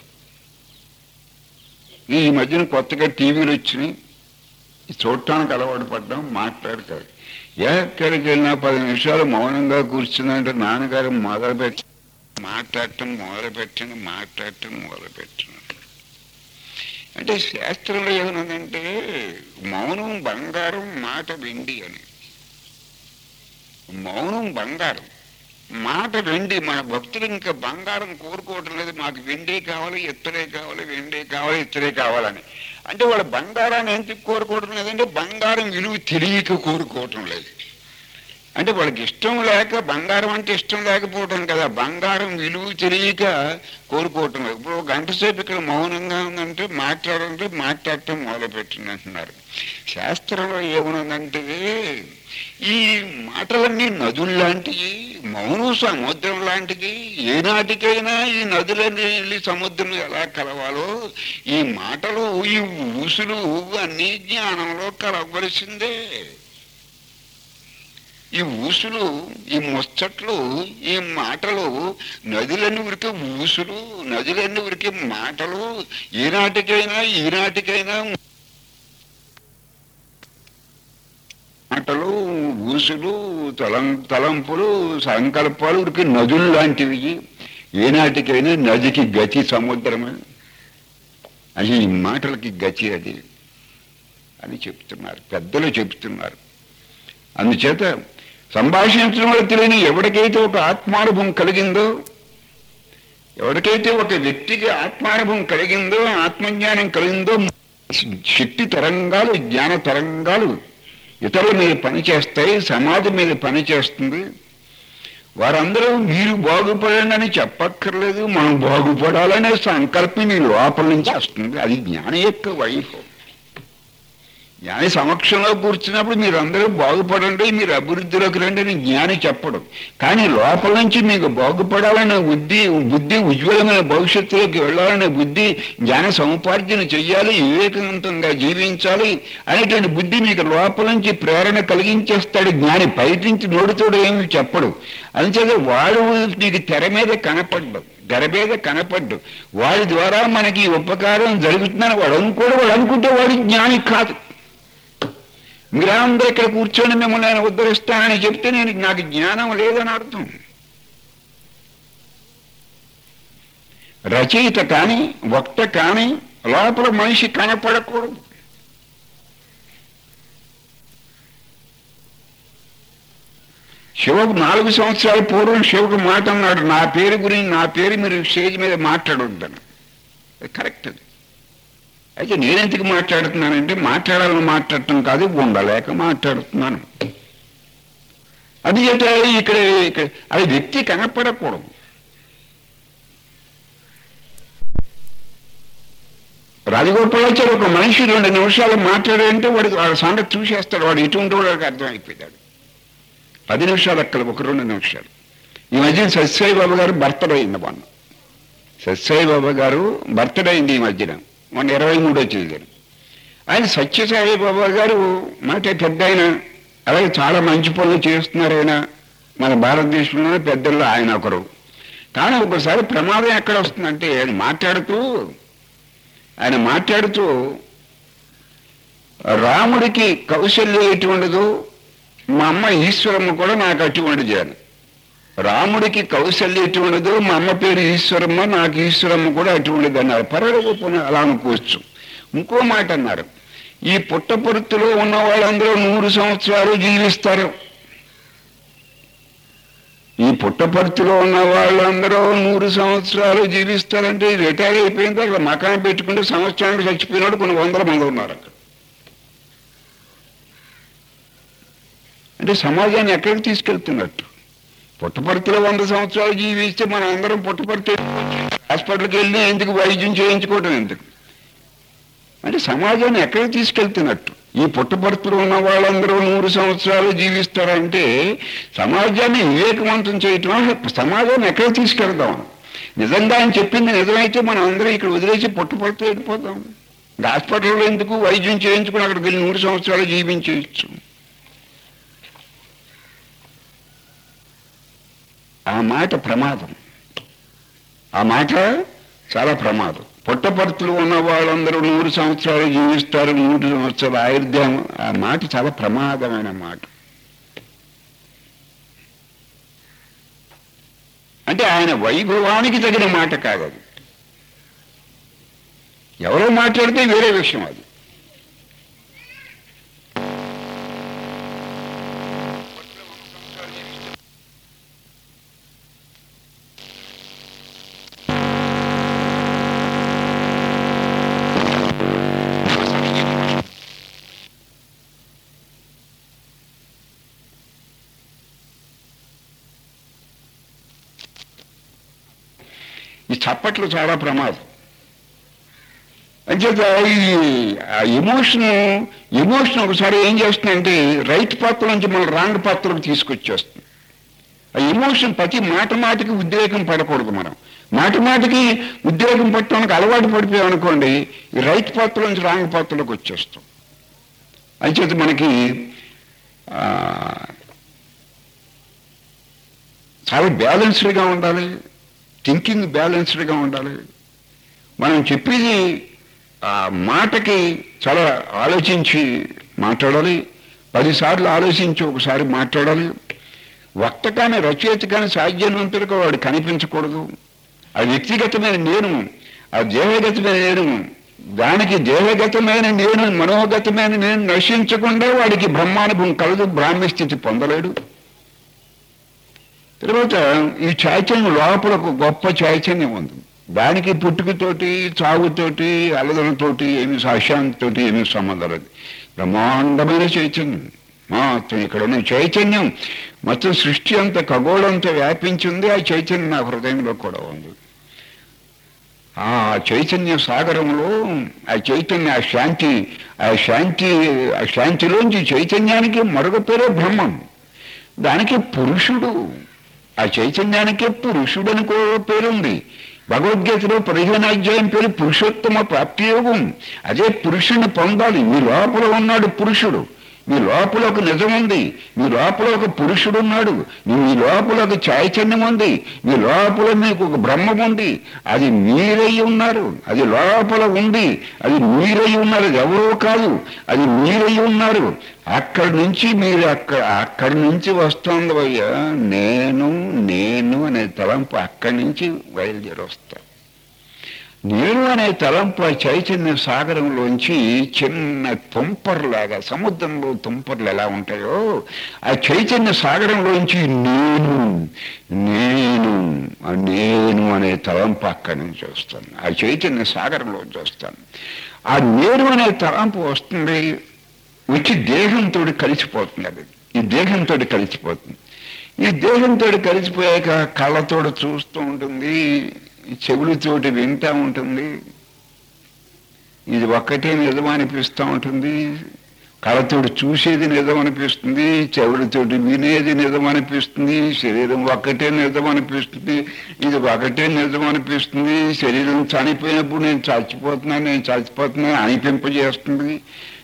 ఈ మధ్యన కొత్తగా టీవీలు వచ్చినాయి ఈ చూడటానికి అలవాటు పడ్డాం మాట్లాడతారు ఎక్కడికి వెళ్ళినా పది నిమిషాలు మౌనంగా కూర్చుందంటే నాన్నగారు మొదలుపెట్టి మాట్లాడటం మొదలుపెట్టండి మాట్లాడటం మొదలుపెట్టండి అంటే శాస్త్రంలో ఏమన్నదంటే మౌనం బంగారం మాట వెండి అని మౌనం బంగారం మాట వెండి మన భక్తులు ఇంకా బంగారం కోరుకోవటం లేదు మాకు వెండే కావాలి ఇత్తడే కావాలి వెండే కావాలి ఇత్తడే కావాలని అంటే వాళ్ళ బంగారాన్ని ఎందుకు కోరుకోవడం లేదంటే బంగారం విలువ తెలియక కోరుకోవటం లేదు అంటే వాళ్ళకి ఇష్టం లేక బంగారం అంటే ఇష్టం లేకపోవటం కదా బంగారం విలువ తెలియక కోరుకోవటం లేదు ఇప్పుడు ఒక గంట సేపు ఇక్కడ మౌనంగా ఉందంటే మాట్లాడంటే మాట్లాడటం మొదలుపెట్టింది అంటున్నారు శాస్త్రంలో ఏమనుందంటే ఈ మాటలన్నీ నదులు లాంటివి మౌనం సముద్రం లాంటిది ఏనాటికైనా ఈ నదులన్నీ వెళ్ళి సముద్రం ఎలా కలవాలో ఈ మాటలు ఈ ఊసులు అన్ని జ్ఞానంలో కలవలసిందే ఈ ఊసులు ఈ ముచ్చట్లు ఈ మాటలు నదులన్నీ ఉరికి ఊసులు నదులన్నీ ఉరికి మాటలు ఈనాటికైనా ఈనాటికైనా మాటలు ఊసులు తలం తలంపులు సంకల్పాలు ఉరికి నదులు లాంటివి ఏనాటికైనా నదికి గతి సముద్రమే అది ఈ మాటలకి గతి అది అని చెప్తున్నారు పెద్దలు చెప్తున్నారు అందుచేత సంభాషించడం వల్ల తెలియని ఎవరికైతే ఒక ఆత్మానుభవం కలిగిందో ఎవరికైతే ఒక వ్యక్తికి ఆత్మానుభవం కలిగిందో ఆత్మజ్ఞానం కలిగిందో శక్తి తరంగాలు జ్ఞాన తరంగాలు ఇతరుల మీద పనిచేస్తాయి సమాజం మీద పనిచేస్తుంది వారందరూ మీరు బాగుపడండి అని చెప్పక్కర్లేదు మనం బాగుపడాలనే సంకల్పం మీ లోపల నుంచి వస్తుంది అది జ్ఞానం యొక్క వైఫ్ జ్ఞాని సమక్షంలో కూర్చున్నప్పుడు మీరు అందరూ బాగుపడండి మీరు అభివృద్ధిలోకి రండి అని జ్ఞాని చెప్పడు కానీ లోపల నుంచి మీకు బాగుపడాలనే బుద్ధి బుద్ధి ఉజ్వలమైన భవిష్యత్తులోకి వెళ్ళాలనే బుద్ధి జ్ఞాన సముపార్జన చెయ్యాలి వివేకవంతంగా జీవించాలి అనేటువంటి బుద్ధి మీకు లోపల నుంచి ప్రేరణ కలిగించేస్తాడు జ్ఞాని బయట నుంచి నోడుతోడు ఏమి చెప్పడు అందుచేత వాడు నీకు తెర మీద కనపడ్డు తెర మీద కనపడ్డు వాడి ద్వారా మనకి ఉపకారం జరుగుతుందని వాడు అనుకోడు వాడు అనుకుంటే వాడి జ్ఞాని కాదు మీరందరూ ఇక్కడ కూర్చొని మిమ్మల్ని నేను ఉద్ధరిస్తానని చెప్తే నేను నాకు జ్ఞానం లేదని అర్థం రచయిత కానీ వక్త కానీ లోపల మనిషి కనపడకూడదు శివకు నాలుగు సంవత్సరాల పూర్వం శివకు మాట అన్నాడు నా పేరు గురించి నా పేరు మీరు స్టేజ్ మీద మాట్లాడొద్దని కరెక్ట్ అది అయితే నేనెందుకు మాట్లాడుతున్నానంటే మాట్లాడాలని మాట్లాడటం కాదు ఉండలేక మాట్లాడుతున్నాను అది చేత ఇక్కడ ఇక్కడ అది వ్యక్తి కనపడకూడదు రాజగోపాలాచారి ఒక మనిషి రెండు నిమిషాలు మాట్లాడాడంటే వాడికి వాడి సంగతి చూసేస్తాడు వాడు ఎటువంటి వాడికి అర్థమైపోయాడు పది నిమిషాలు అక్కడ ఒక రెండు నిమిషాలు ఈ మధ్యన సత్యసాయి బాబా గారు బర్త్డే అయింది మొన్న సత్యసాయి బాబా గారు బర్త్డే అయింది ఈ మధ్యన మొన్న ఇరవై మూడో తేదీన ఆయన సత్యసాయి బాబా గారు మాట పెద్ద ఆయన అలాగే చాలా మంచి పనులు చేస్తున్నారు ఆయన మన భారతదేశంలోనే పెద్దల్లో ఆయన ఒకరు కానీ ఒకసారి ప్రమాదం ఎక్కడ వస్తుందంటే ఆయన మాట్లాడుతూ ఆయన మాట్లాడుతూ రాముడికి కౌశల్యం ఎటువంటిదో మా అమ్మ ఈశ్వరమ్మ కూడా నాకు అటువంటిది అని రాముడికి కౌశల్యం ఎటువంటిదో మా అమ్మ పేరు ఈశ్వరమ్మ నాకు ఈశ్వరమ్మ కూడా అటువంటిది అన్నారు పర్వాలేదు పోనీ అలా అనుకోవచ్చు ఇంకో మాట అన్నారు ఈ పుట్టపరుత్తులో ఉన్న వాళ్ళందరూ నూరు సంవత్సరాలు జీవిస్తారు ఈ పుట్టపర్తిలో ఉన్న వాళ్ళందరూ నూరు సంవత్సరాలు జీవిస్తారంటే రిటైర్ అయిపోయిన తర్వాత మకాన్ పెట్టుకుంటే సంవత్సరానికి చచ్చిపోయినాడు కొన్ని వందల మంది ఉన్నారు అక్కడ అంటే సమాజాన్ని ఎక్కడికి తీసుకెళ్తున్నట్టు పుట్టపర్తిలో వంద సంవత్సరాలు జీవిస్తే మనం అందరం పుట్టపర్తి హాస్పిటల్కి వెళ్ళి ఎందుకు వైద్యం చేయించుకోవటం ఎందుకు అంటే సమాజాన్ని ఎక్కడికి తీసుకెళ్తున్నట్టు ఈ పుట్టపర్తిలో ఉన్న వాళ్ళందరూ నూరు సంవత్సరాలు జీవిస్తారంటే సమాజాన్ని వివేకవంతం చేయటం సమాజాన్ని ఎక్కడికి తీసుకెళ్దాం నిజంగా ఆయన చెప్పింది నిజమైతే మనం అందరం ఇక్కడ వదిలేసి పుట్టపర్తి వెళ్ళిపోతాం హాస్పిటల్లో ఎందుకు వైద్యం చేయించుకుని అక్కడికి వెళ్ళి నూరు సంవత్సరాలు జీవించవచ్చు ఆ మాట ప్రమాదం ఆ మాట చాలా ప్రమాదం పుట్టపర్తులు ఉన్న వాళ్ళందరూ నూరు సంవత్సరాలు జీవిస్తారు నూరు సంవత్సరాలు ఆయుర్దాయం ఆ మాట చాలా ప్రమాదమైన మాట అంటే ఆయన వైభవానికి తగిన మాట కాదు అది ఎవరో మాట్లాడితే వేరే విషయం అది ఈ చప్పట్లు చాలా ప్రమాదం అంచేత ఈ ఎమోషన్ ఎమోషన్ ఒకసారి ఏం చేస్తుందంటే రైట్ పాత్ర నుంచి మన రాంగ్ పాత్రకు తీసుకొచ్చేస్తుంది ఆ ఎమోషన్ ప్రతి మాట మాటకి ఉద్రేకం పడకూడదు మనం మాట మాటకి ఉద్రేకం పట్టడానికి అలవాటు పడిపోయాం అనుకోండి ఈ రైట్ పాత్ర నుంచి రాంగ్ పాత్రలోకి వచ్చేస్తాం అంచేత మనకి ఆ, చాలా బ్యాలెన్స్డ్గా ఉండాలి థింకింగ్ బ్యాలెన్స్డ్గా ఉండాలి మనం చెప్పేది ఆ మాటకి చాలా ఆలోచించి మాట్లాడాలి పదిసార్లు ఆలోచించి ఒకసారి మాట్లాడాలి వక్త కానీ రచయిత కానీ సాధ్యమైనంతగా వాడు కనిపించకూడదు ఆ వ్యక్తిగతమైన నేను ఆ దేహగతమైన నేను దానికి దేహగతమైన నేను మనోగతమైన నేను నశించకుండా వాడికి బ్రహ్మానుభవం కలదు బ్రాహ్మ్య స్థితి పొందలేడు తర్వాత ఈ చైతన్యం లోపల ఒక గొప్ప చైతన్యం ఉంది దానికి పుట్టుకతోటి చావుతోటి అలదలతోటి ఏమి అశాంతితోటి ఏమి సంబంధం లేదు బ్రహ్మాండమైన చైతన్యం మొత్తం ఇక్కడ ఉన్న చైతన్యం మొత్తం సృష్టి అంత ఖగోళంతో వ్యాపించింది ఆ చైతన్యం నా హృదయంలో కూడా ఉంది ఆ చైతన్య సాగరంలో ఆ చైతన్య ఆ శాంతి ఆ శాంతి ఆ శాంతిలోంచి చైతన్యానికి మరొక పేరే బ్రహ్మం దానికి పురుషుడు ఆ చైతన్యానికే పురుషుడు అని కూడా పేరుంది భగవద్గీతలో పదిహేను అధ్యాయం పేరు పురుషోత్తమ ప్రాప్తియోగం అదే పురుషుని పొందాలి మీ లోపల ఉన్నాడు పురుషుడు మీ లోపల ఒక నిజం ఉంది మీ లోపల ఒక పురుషుడు ఉన్నాడు మీ లోపల ఒక చైతన్యం ఉంది మీ లోపల మీకు ఒక బ్రహ్మం ఉంది అది మీరై ఉన్నారు అది లోపల ఉంది అది మీరై ఉన్నారు అది ఎవరో కాదు అది మీరై ఉన్నారు అక్కడి నుంచి మీరు అక్కడ అక్కడి నుంచి వస్తుంది అయ్యా నేను నేను అనే తలంపు అక్కడి నుంచి బయలుదేరి వస్తా నేను అనే తలంపు ఆ చైతన్య సాగరంలోంచి చిన్న తుంపర్లాగా సముద్రంలో తుంపర్లు ఎలా ఉంటాయో ఆ చైతన్య సాగరంలోంచి నేను నేను ఆ నేను అనే తలంపు అక్కడి నుంచి వస్తాను ఆ చైతన్య సాగరంలోంచి వస్తాను ఆ నేను అనే తలంపు వస్తుంది వచ్చి దేహంతో కలిసిపోతుంది అది ఈ దేహంతో కలిసిపోతుంది ఈ దేహంతో కలిసిపోయాక కళ్ళతోడు చూస్తూ ఉంటుంది చెవులతోటి వింటూ ఉంటుంది ఇది ఒక్కటే నిజం అనిపిస్తూ ఉంటుంది కళ్ళతోటి చూసేది నిజం అనిపిస్తుంది చెవులతోటి వినేది నిజం అనిపిస్తుంది శరీరం ఒక్కటే నిజం అనిపిస్తుంది ఇది ఒకటే నిజం అనిపిస్తుంది శరీరం చనిపోయినప్పుడు నేను చచ్చిపోతున్నాను నేను చచ్చిపోతున్నాను అనిపింపజేస్తుంది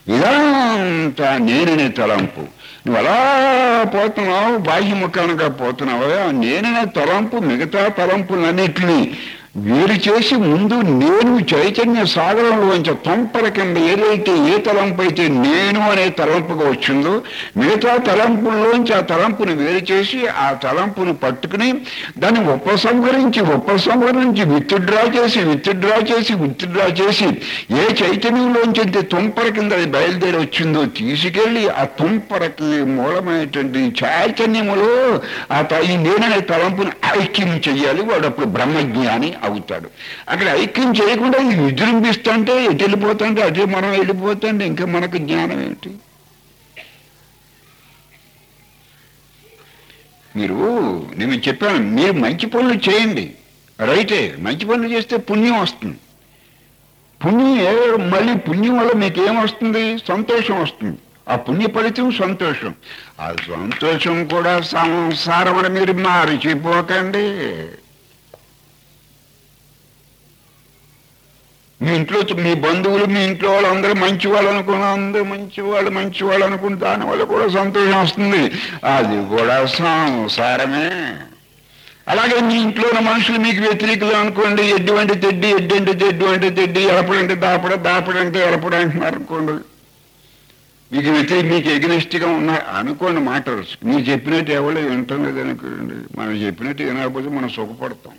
ఇదంతా నేననే తలంపు నువ్వు అలా పోతున్నావు బాహ్యముఖానుగా పోతున్నావు నేననే తలంపు మిగతా తలంపులన్నిటినీ వేరు చేసి ముందు నేను చైతన్య సాగరంలోంచి తంపల కింద ఏదైతే ఏ తలంపు అయితే నేను అనే తలంపుగా వచ్చిందో మిగతా తలంపుల్లోంచి ఆ తలంపుని వేరు చేసి ఆ తలంపుని పట్టుకుని దాన్ని ఉపసంహరించి ఉపసంహరించి విత్డ్రా చేసి విత్డ్రా చేసి విత్డ్రా చేసి ఏ చైతన్యంలోంచి అయితే తుంపర కింద అది బయలుదేరి వచ్చిందో తీసుకెళ్లి ఆ తుంపరకి మూలమైనటువంటి చైతన్యములో ఆ త- ఈ నేననే తలంపుని ఐక్యం చెయ్యాలి వాడు అప్పుడు బ్రహ్మజ్ఞాని అవుతాడు అక్కడ ఐక్యం చేయకుండా ఇది విజృంభిస్తుంటే ఎటు వెళ్ళిపోతుంటే అటు మనం వెళ్ళిపోతుంటే ఇంకా మనకు జ్ఞానం ఏంటి మీరు నేను చెప్పాను మీరు మంచి పనులు చేయండి రైటే మంచి పనులు చేస్తే పుణ్యం వస్తుంది పుణ్యం ఏ- మళ్ళీ పుణ్యం వల్ల మీకు ఏమొస్తుంది సంతోషం వస్తుంది ఆ పుణ్య ఫలితం సంతోషం ఆ సంతోషం కూడా సంసారం అని మీరు మారిచిపోకండి మీ ఇంట్లో మీ బంధువులు మీ ఇంట్లో వాళ్ళు అందరూ మంచి వాళ్ళు అనుకున్న అందరూ మంచి వాళ్ళు మంచి వాళ్ళు అనుకుని దానివల్ల కూడా సంతోషం వస్తుంది అది కూడా సంసారమే అలాగే మీ ఇంట్లో ఉన్న మనుషులు మీకు వ్యతిరేకులు అనుకోండి ఎడ్డు అంటే తెడ్డి ఎడ్డు అంటే తెడ్డు అంటే తెడ్డి ఎలపడంటే దాపడ దాపడంటే ఎలపడ అంటున్నారు అనుకోండి మీకు వ్యతిరేక మీకు ఎగ్నెస్ట్గా ఉన్నాయి అనుకోండి మాటలు మీరు చెప్పినట్టు ఎవరు వింటలేదు అనుకోండి మనం చెప్పినట్టు వినకపోతే మనం సుఖపడతాం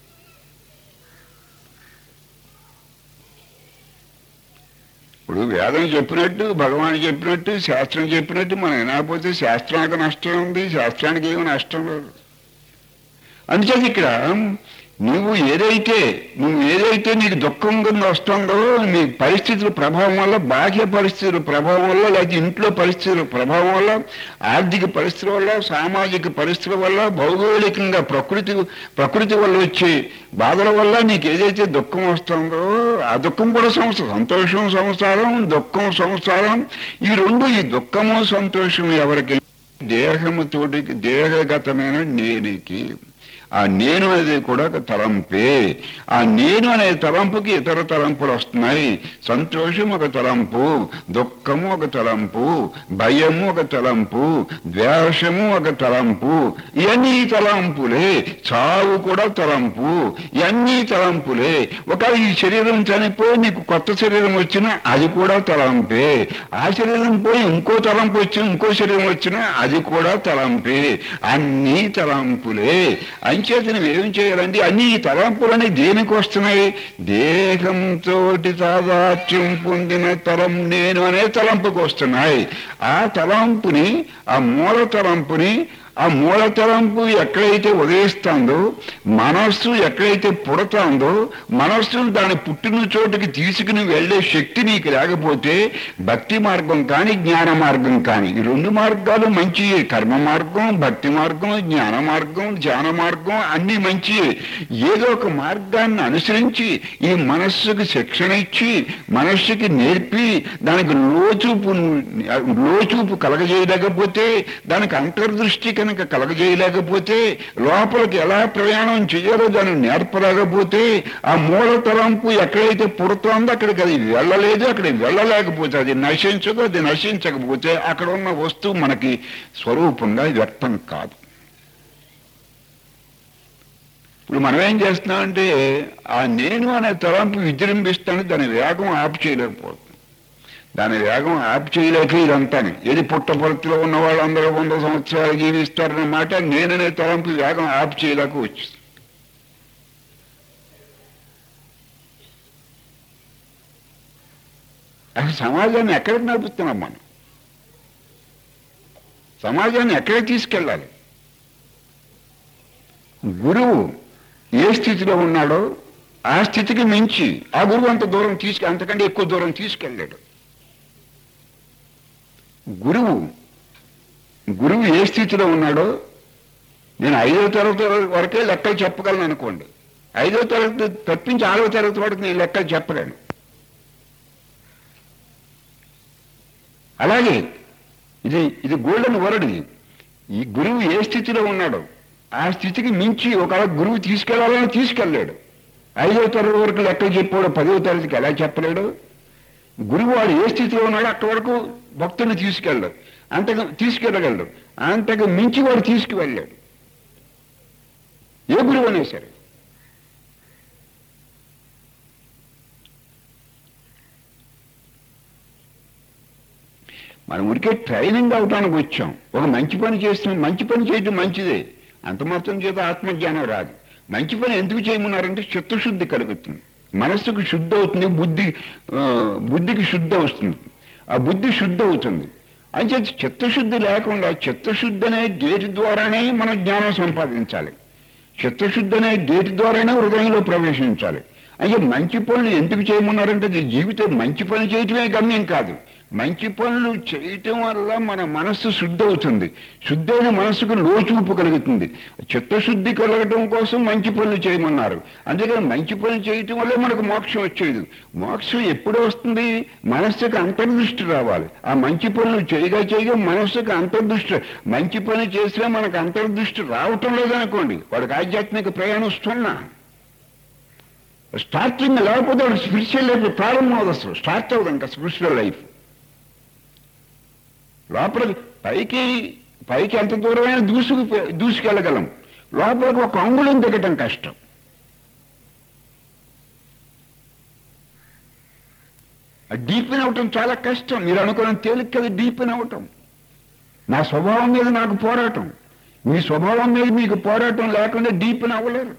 ఇప్పుడు వేదం చెప్పినట్టు భగవాన్ చెప్పినట్టు శాస్త్రం చెప్పినట్టు మనం వినకపోతే శాస్త్రానికి నష్టం ఉంది శాస్త్రానికి ఏమి నష్టం లేదు అందుచేత ఇక్కడ నువ్వు ఏదైతే నువ్వు ఏదైతే నీకు దుఃఖం కింద వస్తుందో నీ పరిస్థితుల ప్రభావం వల్ల బాహ్య పరిస్థితుల ప్రభావం వల్ల లేకపోతే ఇంట్లో పరిస్థితుల ప్రభావం వల్ల ఆర్థిక పరిస్థితుల వల్ల సామాజిక పరిస్థితుల వల్ల భౌగోళికంగా ప్రకృతి ప్రకృతి వల్ల వచ్చే బాధల వల్ల నీకు ఏదైతే దుఃఖం వస్తుందో ఆ దుఃఖం కూడా సంస్థ సంతోషం సంసారం దుఃఖం సంసారం ఈ రెండు ఈ దుఃఖము సంతోషం ఎవరికి దేహముతోటి దేహగతమైన నేనికి ఆ నేను అనేది కూడా ఒక తలంపే ఆ నేను అనే తలంపుకి ఇతర తలంపులు వస్తున్నాయి సంతోషం ఒక తలంపు దుఃఖము ఒక తలంపు భయము ఒక తలంపు ద్వేషము ఒక తలంపు ఇవన్నీ తలంపులే చావు కూడా తలంపు ఇవన్నీ తలంపులే ఒక ఈ శరీరం చనిపోయి నీకు కొత్త శరీరం వచ్చినా అది కూడా తలంపే ఆ శరీరం పోయి ఇంకో తలంపు వచ్చిన ఇంకో శరీరం వచ్చినా అది కూడా తలంపే అన్నీ తలంపులే అంచేత నువ్వు ఏం చేయాలండి అన్ని ఈ తలంపులని దేనికి వస్తున్నాయి దేహంతో తాదాత్యం పొందిన తలం నేను అనే తలంపుకు వస్తున్నాయి ఆ తలంపుని ఆ మూల తలంపుని ఆ మూల తలంపు ఎక్కడైతే ఉదయిస్తుందో మనస్సు ఎక్కడైతే పుడతాందో మనస్సును దాని పుట్టిన చోటుకి తీసుకుని వెళ్ళే శక్తి నీకు లేకపోతే భక్తి మార్గం కానీ జ్ఞాన మార్గం కానీ ఈ రెండు మార్గాలు మంచి కర్మ మార్గం భక్తి మార్గం జ్ఞాన మార్గం ధ్యాన మార్గం అన్ని మంచి ఏదో ఒక మార్గాన్ని అనుసరించి ఈ మనస్సుకి శిక్షణ ఇచ్చి మనస్సుకి నేర్పి దానికి లోచూపు లోచూపు కలగజేయలేకపోతే దానికి అంతర్దృష్టి కనుక కలగజేయలేకపోతే లోపలికి ఎలా ప్రయాణం చేయాలో దాన్ని నేర్పలేకపోతే ఆ మూల తలంపు ఎక్కడైతే పుడుతోందో అక్కడికి అది వెళ్ళలేదు అక్కడికి వెళ్ళలేకపోతే అది నశించదు అది నశించకపోతే అక్కడ ఉన్న వస్తువు మనకి స్వరూపంగా వ్యక్తం కాదు ఇప్పుడు మనం ఏం చేస్తున్నామంటే ఆ నేను అనే తలంపు విజృంభిస్తాను దాని వేగం ఆపు చేయలేకపోతుంది దాని వేగం ఆపు చేయలేక ఇదంతాను ఏది పుట్టపర్తిలో ఉన్న వాళ్ళందరూ వంద సంవత్సరాలు జీవిస్తారనే మాట నేననే తలంపు వేగం ఆపు చేయలేక వచ్చింది అసలు సమాజాన్ని ఎక్కడికి నడుపుతున్నాం మనం సమాజాన్ని ఎక్కడికి తీసుకెళ్ళాలి గురువు ఏ స్థితిలో ఉన్నాడో ఆ స్థితికి మించి ఆ గురువు అంత దూరం తీసుకు అంతకంటే ఎక్కువ దూరం తీసుకెళ్ళాడు గురువు గురువు ఏ స్థితిలో ఉన్నాడో నేను ఐదో తరగతి వరకే లెక్కలు చెప్పగలను అనుకోండి ఐదో తరగతి తప్పించి ఆరో తరగతి వరకు నేను లెక్కలు చెప్పలేను అలాగే ఇది ఇది గోల్డెన్ వరడ్ ఇది ఈ గురువు ఏ స్థితిలో ఉన్నాడో ఆ స్థితికి మించి ఒకవేళ గురువు తీసుకెళ్లాలని తీసుకెళ్ళాడు ఐదో తరగతి వరకు లెక్కలు చెప్పాడు పదవ తరగతికి ఎలా చెప్పలేడు గురువు వాడు ఏ స్థితిలో ఉన్నాడో అక్కడి వరకు భక్తుని తీసుకెళ్ళడు అంతకు తీసుకెళ్ళగలడు అంతకు మించి వాడు తీసుకువెళ్ళాడు ఏ గురువు అనే సరే మనం ఉడికే ట్రైనింగ్ అవటానికి వచ్చాం ఒక మంచి పని చేస్తున్నాం మంచి పని చేయడం మంచిదే అంత మాత్రం చేత ఆత్మజ్ఞానం రాదు మంచి పని ఎందుకు చేయమన్నారంటే చిత్తశుద్ధి కలుగుతుంది మనస్సుకు శుద్ధి అవుతుంది బుద్ధి ఆ, బుద్ధికి శుద్ధి వస్తుంది ఆ బుద్ధి శుద్ధి అవుతుంది అయితే చిత్తశుద్ధి లేకుండా చిత్తశుద్ధి అనే గేటు ద్వారానే మనం జ్ఞానం సంపాదించాలి చిత్తశుద్ధి అనే గేటు ద్వారానే హృదయంలో ప్రవేశించాలి అయితే మంచి పనులు ఎందుకు చేయమన్నారంటే ఇది జీవితం మంచి పని చేయటమే గమ్యం కాదు మంచి పనులు చేయటం వల్ల మన మనస్సు శుద్ధి అవుతుంది శుద్ధైన మనస్సుకు లోచూపు కలుగుతుంది చిత్తశుద్ధి కలగటం కోసం మంచి పనులు చేయమన్నారు అందుకని మంచి పనులు చేయటం వల్లే మనకు మోక్షం వచ్చేది మోక్షం ఎప్పుడు వస్తుంది మనస్సుకు అంతర్దృష్టి రావాలి ఆ మంచి పనులు చేయగా చేయగా మనస్సుకు అంతర్దృష్టి మంచి పని చేసినా మనకు అంతర్దృష్టి రావటం లేదనుకోండి వాడికి ఆధ్యాత్మిక ప్రయాణం సున్నా స్టార్టింగ్ లేకపోతే వాడు స్పిరిచువల్ లైఫ్ ప్రారంభం అవుతుంది అసలు స్టార్ట్ అవుతుంది ఇంకా స్పిరిచువల్ లైఫ్ లోపలికి పైకి పైకి ఎంత దూరమైనా దూసుకు దూసుకెళ్ళగలం లోపలికి ఒక అంగుళం దిగటం కష్టం డీపెన్ అవటం చాలా కష్టం మీరు అనుకున్న తేలిక కదా డీపెన్ అవటం నా స్వభావం మీద నాకు పోరాటం మీ స్వభావం మీద మీకు పోరాటం లేకుండా డీపెన్ అవ్వలేరు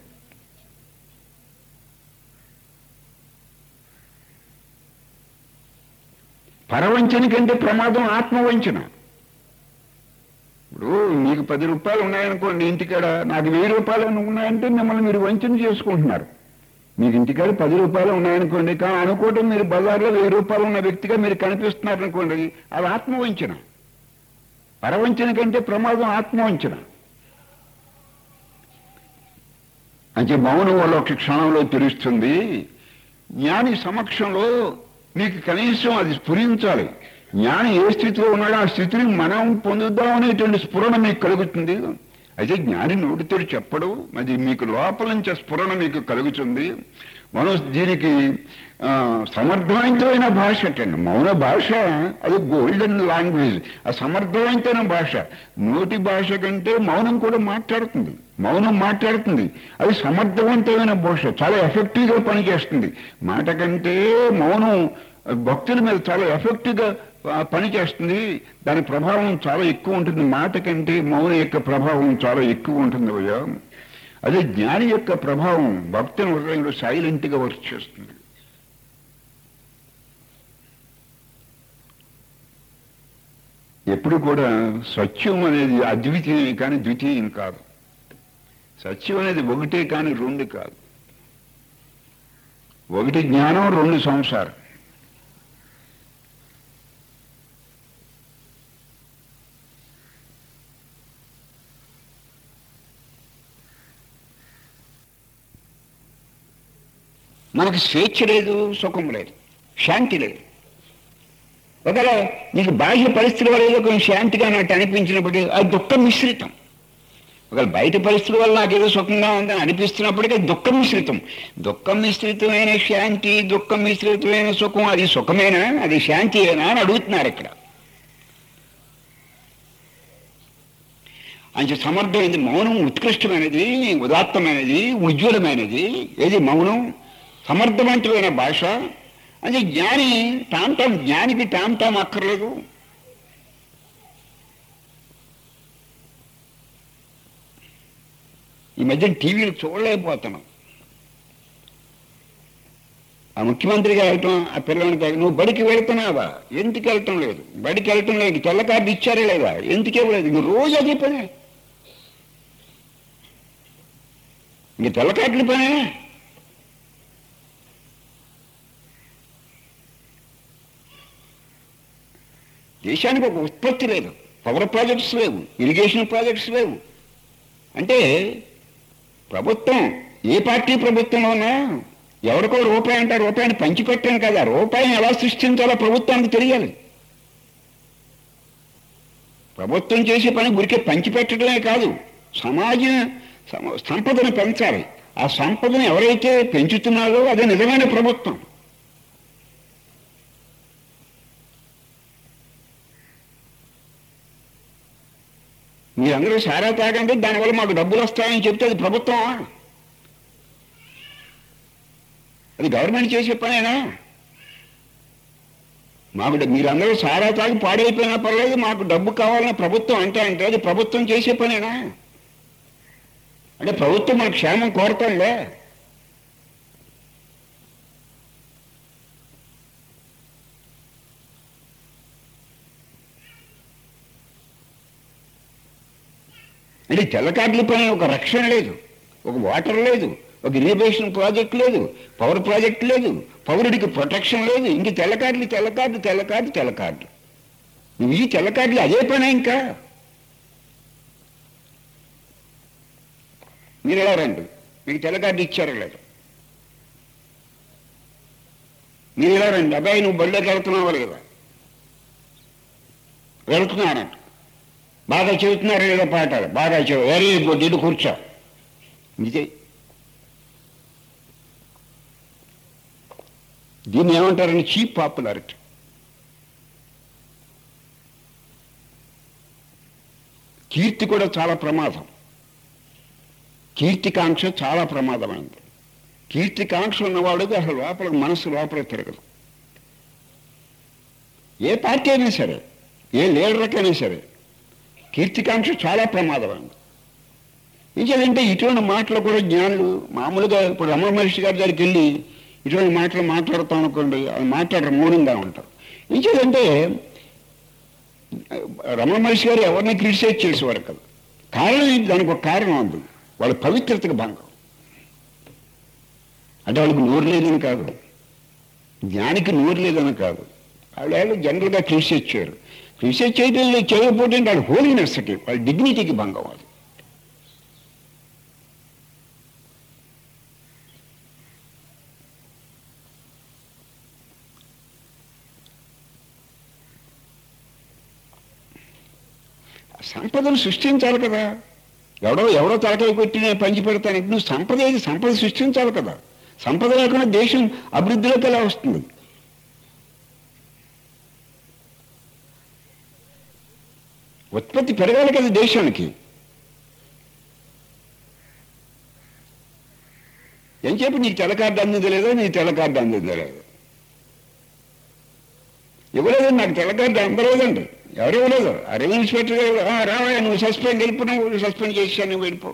పరవంచన కంటే ప్రమాదం ఆత్మవంచన ఇప్పుడు మీకు పది రూపాయలు ఉన్నాయనుకోండి ఇంటికాడ నాకు వెయ్యి రూపాయలు ఉన్నాయంటే మిమ్మల్ని మీరు వంచన చేసుకుంటున్నారు మీకు ఇంటికాడ పది రూపాయలు ఉన్నాయనుకోండి కానీ అనుకోవటం మీరు బజార్లో వెయ్యి రూపాయలు ఉన్న వ్యక్తిగా మీరు కనిపిస్తున్నారు అనుకోండి అది ఆత్మవంచన పరవంచన కంటే ప్రమాదం ఆత్మవంచన అంటే మౌనం వల్ల ఒక క్షణంలో తెలుస్తుంది జ్ఞాని సమక్షంలో మీకు కనీసం అది స్ఫురించాలి జ్ఞాని ఏ స్థితిలో ఉన్నాడో ఆ స్థితిని మనం పొందుదాం అనేటువంటి స్ఫురణ మీకు కలుగుతుంది అయితే జ్ఞాని నోటితో చెప్పడు అది మీకు లోపల నుంచి ఆ స్ఫురణ మీకు కలుగుతుంది మనం దీనికి ఆ, సమర్థవంతమైన భాష అంటండి మౌన భాష అది గోల్డెన్ లాంగ్వేజ్ ఆ సమర్థవంతమైన భాష నోటి భాష కంటే మౌనం కూడా మాట్లాడుతుంది మౌనం మాట్లాడుతుంది అది సమర్థవంతమైన భాష చాలా ఎఫెక్టివ్గా పనిచేస్తుంది మాట కంటే మౌనం భక్తుల మీద చాలా ఎఫెక్టివ్గా ఆ, పనిచేస్తుంది దాని ప్రభావం చాలా ఎక్కువ ఉంటుంది మాట కంటే మౌనం యొక్క ప్రభావం చాలా ఎక్కువ ఉంటుంది భయ్యా అదే జ్ఞాని యొక్క ప్రభావం భక్తుల హృదయంలో సైలెంట్గా వర్క్ చేస్తుంది ఎప్పుడు కూడా సత్యం అనేది అద్వితీయం కానీ ద్వితీయం కాదు సత్యం అనేది ఒకటే కానీ రెండు కాదు ఒకటి జ్ఞానం రెండు సంసారం మనకు స్వేచ్ఛ లేదు సుఖం లేదు శాంతి లేదు ఒకవేళ నీకు బాహ్య పరిస్థితుల వల్ల ఏదో కొంచెం శాంతిగా నాకు అనిపించినప్పటికీ అది దుఃఖ మిశ్రితం ఒకవేళ బయట పరిస్థితుల వల్ల నాకేదో సుఖంగా ఉందని అనిపిస్తున్నప్పటికీ అది దుఃఖ మిశ్రితం దుఃఖం మిశ్రితమైన శాంతి దుఃఖం మిశ్రితమైన సుఖం అది సుఖమేనా అది శాంతియేనా అని అడుగుతున్నారు ఇక్కడ అంచే సమర్థమైనది మౌనం ఉత్కృష్టమైనది ఉదాత్తమైనది ఉజ్వలమైనది ఏది మౌనం సమర్థవంతమైన భాష అంటే జ్ఞాని టామ్ టామ్ జ్ఞానికి టామ్ టామ్ అక్కర్లేదు ఈ మధ్య టీవీలు చూడలేకపోతున్నాం ఆ ముఖ్యమంత్రిగా వెళ్ళటం ఆ పిల్లలకి నువ్వు బడికి వెళ్తున్నావా ఎందుకు వెళ్ళటం లేదు బడికి వెళ్ళటం లేదు తెల్ల కార్డు ఇచ్చారే లేదా ఎందుకు ఇవ్వలేదు ఇంక రోజు అదే పనే ఇంక తెల్ల కార్డుల పనే దేశానికి ఒక ఉత్పత్తి లేదు పవర్ ప్రాజెక్ట్స్ లేవు ఇరిగేషన్ ప్రాజెక్ట్స్ లేవు అంటే ప్రభుత్వం ఏ పార్టీ ప్రభుత్వంలో ఉన్నా ఎవరికో రూపాయి అంటే ఆ రూపాయిని పంచిపెట్టాను కదా రూపాయిని ఎలా సృష్టించాలో ప్రభుత్వానికి తెలియాలి ప్రభుత్వం చేసే పని గురికే పంచిపెట్టడమే కాదు సమాజం సమ- సంపదను పెంచాలి ఆ సంపదను ఎవరైతే పెంచుతున్నారో అదే నిజమైన ప్రభుత్వం మీరందరూ సారా తాగండి దానివల్ల మాకు డబ్బులు వస్తాయని చెప్తే అది ప్రభుత్వమా అది గవర్నమెంట్ చేసే పనేనా మాకు డ- మీరందరూ సారా తాగి పాడైపోయినా పర్లేదు మాకు డబ్బు కావాలని ప్రభుత్వం అంటే అంటే అది ప్రభుత్వం చేసే పనేనా అంటే ప్రభుత్వం మన క్షేమం కోరతాంలే అంటే తెల్లకాట్ల పైన ఒక రక్షణ లేదు ఒక వాటర్ లేదు ఒక ఇరిగేషన్ ప్రాజెక్ట్ లేదు పవర్ ప్రాజెక్ట్ లేదు పౌరుడికి ప్రొటెక్షన్ లేదు ఇంక తెల్లకాట్లు తెల్లకాట్లు తెల్లకాట్లు తెల్లకాట్లు ఇవి తెల్లకాట్లు అదే పనే ఇంకా మీరు ఎలా రండి మీకు తెల్లకాట్లు ఇచ్చారా లేదు మీరు ఎలా రండి అబ్బాయి నువ్వు బళ్ళోకి వెళ్తున్నావా లేదా వెళ్తున్నానంట బాగా చెబుతున్నారు లేదా పాఠాలు బాగా చెవు వెరీ గుడ్ ఇటు కూర్చో ఇదే దీన్ని ఏమంటారని చీప్ పాపులారిటీ కీర్తి కూడా చాలా ప్రమాదం కీర్తికాంక్ష చాలా ప్రమాదమైంది కీర్తికాంక్ష ఉన్నవాడికి అసలు లోపల మనసు లోపల తిరగదు ఏ పార్టీ అయినా సరే ఏ లీడర్కైనా సరే కీర్తికాంక్ష చాలా ప్రమాదమైంది ఇంకేదంటే ఇటువంటి మాటలు కూడా జ్ఞానులు మామూలుగా ఇప్పుడు రమణ మహర్షి గారి దగ్గరికి వెళ్ళి ఇటువంటి మాటలు మాట్లాడతాం అనుకోండి అది మాట్లాడరు మౌనంగా ఉంటారు ఇంకేదంటే రమణ మహర్షి గారు ఎవరిని క్రిటిసైజ్ చేసేవారు కదా కారణం ఏంటి దానికి ఒక కారణం ఉంది వాళ్ళ పవిత్రతకు భంగం అంటే వాళ్ళకి నోరు లేదని కాదు జ్ఞానికి నోరు లేదని కాదు వాళ్ళు జనరల్గా క్రిటిసైజ్ చేయరు క్రిటిసైజ్ చేయడం లేదు, చేయకపోతే వాళ్ళ హోలీనెస్కి వాళ్ళ డిగ్నిటీకి భంగం అది సంపదను సృష్టించాలి కదా ఎవడో ఎవడో తలకాయ కొట్టి నేను పంచి పెడతాను నువ్వు సంపద ఏది సంపద సృష్టించాలి కదా సంపద లేకుండా దేశం అభివృద్ధిలోకి ఎలా వస్తుంది ఉత్పత్తి పెరగాలి కదా దేశానికి ఏం చెప్పి నీకు తెల్ల కార్డు అందింది లేదో నీ తెల్ల కార్డు అందింది లేదు ఇవ్వలేదండి నాకు తెల్ల కార్డు అందలేదండి ఎవరు ఇవ్వలేదు ఆ రెవెన్యూ ఇన్స్పెక్టర్ గారు "ఆ, రావయ్యా నువ్వు సస్పెండ్ వెళ్ళిపోయినావు సస్పెండ్ చేశాను నువ్వు వెళ్ళిపో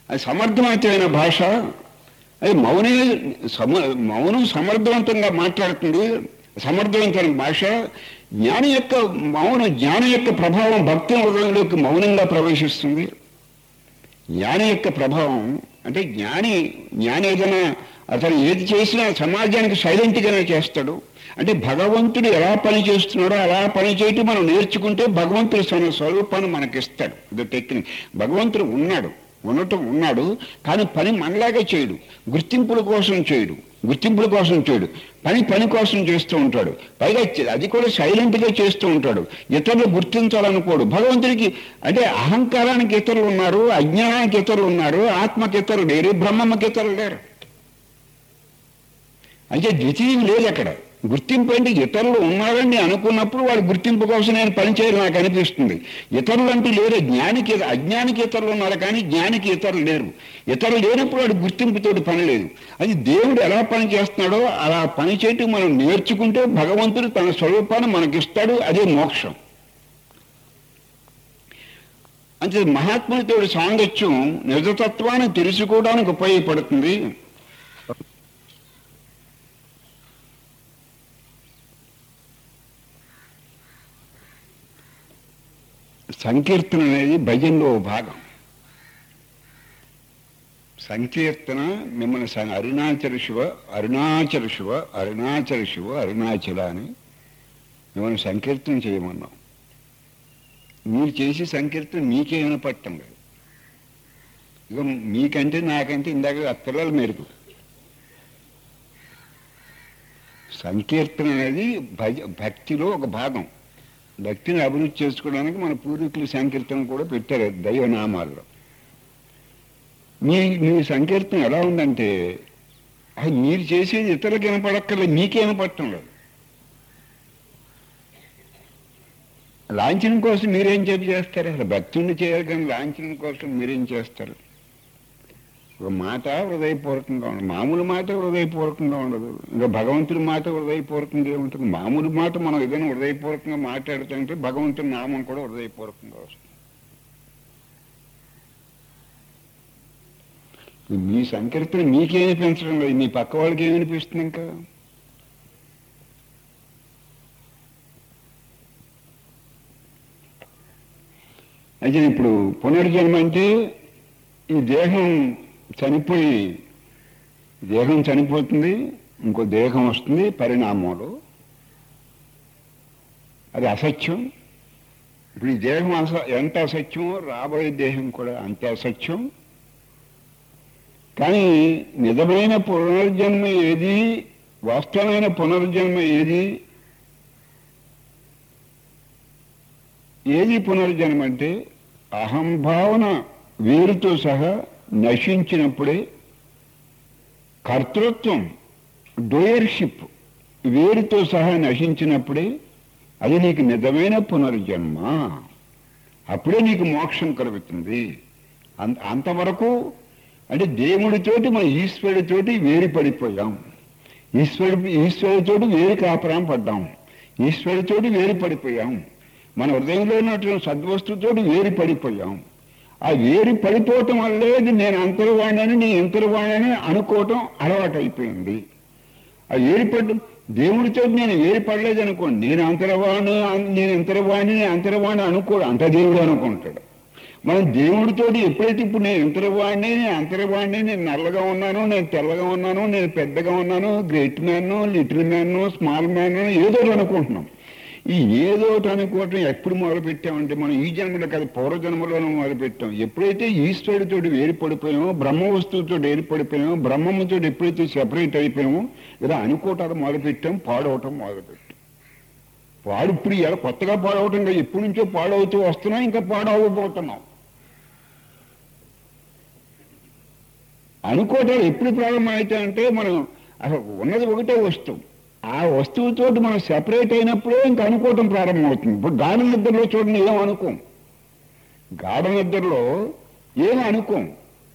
అది సమర్థవంతమైన భాష అది మౌనే సమ మౌనం సమర్థవంతంగా మాట్లాడుతుంది సమర్థవంతమైన భాష జ్ఞాని యొక్క మౌనం జ్ఞానం యొక్క ప్రభావం భక్తి హృదయంలోకి మౌనంగా ప్రవేశిస్తుంది జ్ఞాని యొక్క ప్రభావం అంటే జ్ఞాని జ్ఞాని ఏదైనా అతను ఏది చేసినా సమాజానికి సైలెంట్గానే చేస్తాడు అంటే భగవంతుడు ఎలా పని చేస్తున్నాడో అలా పని చేయటం మనం నేర్చుకుంటే భగవంతుడు తన స్వరూపాన్ని మనకి ఇస్తాడు ఇది టెక్నిక్ భగవంతుడు ఉన్నాడు ఉండటం ఉన్నాడు కానీ పని మనలాగే చేయడు గుర్తింపుల కోసం చేయడు గుర్తింపుల కోసం చేయడు పని పని కోసం చేస్తూ ఉంటాడు పైగా చే- అది కూడా సైలెంట్గా చేస్తూ ఉంటాడు ఇతరులు గుర్తించాలనుకోడు భగవంతుడికి అంటే అహంకారానికి ఇతరులు ఉన్నారు అజ్ఞానానికి ఇతరులు ఉన్నారు ఆత్మకి ఇతరులు లేరు బ్రహ్మకి ఇతరులు లేరు అంటే ద్వితీయం లేదు అక్కడ గుర్తింపు అంటే ఇతరులు ఉన్నారని అనుకున్నప్పుడు వాడు గుర్తింపు కోసం నేను పనిచేయాలి నాకు అనిపిస్తుంది ఇతరులు అంటే లేరు జ్ఞానికి అజ్ఞానికి ఇతరులు ఉన్నారు కానీ జ్ఞానికి ఇతరులు లేరు ఇతరులు లేనప్పుడు వాడు గుర్తింపుతోటి పని లేదు అది దేవుడు ఎలా పని చేస్తున్నాడో అలా పని చేయటం మనం నేర్చుకుంటే భగవంతుడు తన స్వరూపాన్ని మనకిస్తాడు అదే మోక్షం అంటే మహాత్మునితో సాంగత్యం నిజతత్వాన్ని తెలుసుకోవడానికి ఉపయోగపడుతుంది సంకీర్తన అనేది భజనలో ఓ భాగం సంకీర్తన మిమ్మల్ని సం- అరుణాచల శివ అరుణాచల శివ అరుణాచల శివ అరుణాచల అని మిమ్మల్ని సంకీర్తన చేయమన్నాం మీరు చేసి సంకీర్తన మీకేమైనా పట్టం లేదు ఇక మీకంటే నాకంటే ఇందాక ఆ పిల్లల మేరకు సంకీర్తన అనేది భజ భక్తిలో ఒక భాగం భక్తిని అభివృద్ధి చేసుకోవడానికి మన పూర్వీకులు సంకీర్తన కూడా పెట్టారు దైవనామాల్లో మీ మీ సంకీర్తన ఎలా ఉందంటే అది మీరు చేసేది ఇతరులకు వినపడక్కర్లేదు మీకే వినపడటం లేదు లాంఛనం కోసం మీరేం చెప్పి చేస్తారు అసలు భక్తుడిని చేయాలి కానీ లాంఛనం కోసం మీరేం చేస్తారు ఒక మాట హృదయపూర్వకంగా ఉండదు మామూలు మాట హృదయపూర్వకంగా ఉండదు ఇంకా భగవంతుడి మాట హృదయపూర్వకంగా ఏముంటుంది మామూలు మాట మనం ఏదైనా హృదయపూర్వకంగా మాట్లాడుతుంటే భగవంతుడి నామం కూడా హృదయపూర్వకంగా వస్తుంది మీ సంకీర్తన మీకేమనిపించడం లేదు మీ పక్క వాళ్ళకి ఏమనిపిస్తుంది ఇంకా అయితే ఇప్పుడు పునర్జన్మ అంటే ఈ దేహం చనిపోయి దేహం చనిపోతుంది ఇంకో దేహం వస్తుంది పరిణామంలో అది అసత్యం ఇప్పుడు ఈ దేహం అస ఎంత అసత్యమో రాబోయే దేహం కూడా అంతే అసత్యం కానీ నిజమైన పునర్జన్మ ఏది వాస్తవమైన పునర్జన్మ ఏది ఏది పునర్జన్మ అంటే అహంభావన వేరుతో సహా నశించినప్పుడే కర్తృత్వం డోయర్షిప్ వేరుతో సహా నశించినప్పుడే అది నీకు నిజమైన పునర్జన్మ అప్పుడే నీకు మోక్షం కలుగుతుంది అంత అంతవరకు అంటే దేవుడితోటి మన ఈశ్వరుడితోటి వేరు పడిపోయాం ఈశ్వరుడు ఈశ్వరుడితోటి వేరు కాపురం పడ్డాం ఈశ్వరుడితోటి వేరు పడిపోయాం మన హృదయంలో ఉన్నటువంటి సద్వస్తుతోటి వేరు పడిపోయాం ఆ వేరు పడిపోవటం వల్లే ఇది నేను అంతర్వాణని నీ అంతర్వాణని అనుకోవటం అలవాటు అయిపోయింది ఆ వేరుపడ్డు దేవుడితో నేను వేరుపడలేదు అనుకోండి నేను అంతరవాణి నేను అంతరవాణి నేను అంతరవాణి అనుకోడు అంత దేవుడు అనుకుంటాడు మనం దేవుడితో ఎప్పుడైతే ఇప్పుడు నేను ఇంతరవాణ్ణి నేను అంతరవాణ్ణి నేను నల్లగా ఉన్నాను నేను తెల్లగా ఉన్నాను నేను పెద్దగా ఉన్నాను great man little man small man ఏదో ఒకటి అనుకుంటున్నాం ఈ ఏదో ఒకటి అనుకోవటం ఎప్పుడు మొదలు పెట్టామంటే మనం ఈ జన్మలో కాదు పూర్వజన్మలోనూ మొదలు పెట్టాం ఎప్పుడైతే ఈశ్వరుడితో వేరుపడిపోయామో బ్రహ్మ వస్తువుతో వేరుపడిపోయామో బ్రహ్మముతో ఎప్పుడైతే సెపరేట్ అయిపోయామో ఇలా అనుకోవటాలు మొదలు పెట్టాం పాడవటం మొదలు పెట్టాం పాడు ఇప్పుడు ఇలా కొత్తగా పాడవటం కాదు ఎప్పటి నుంచో పాడవుతూ వస్తున్నాం ఇంకా పాడవబోతున్నాం అనుకోవటాలు ఎప్పుడు ప్రారంభమైతే అంటే మనం అసలు ఉన్నది ఒకటే వస్తువు ఆ వస్తువుతో మనం సెపరేట్ అయినప్పుడే ఇంకా అనుకోవటం ప్రారంభమవుతుంది ఇప్పుడు గాఢ నిద్రలో చూడండి ఏం అనుకోం గాఢ నిద్రలో ఏం అనుకోం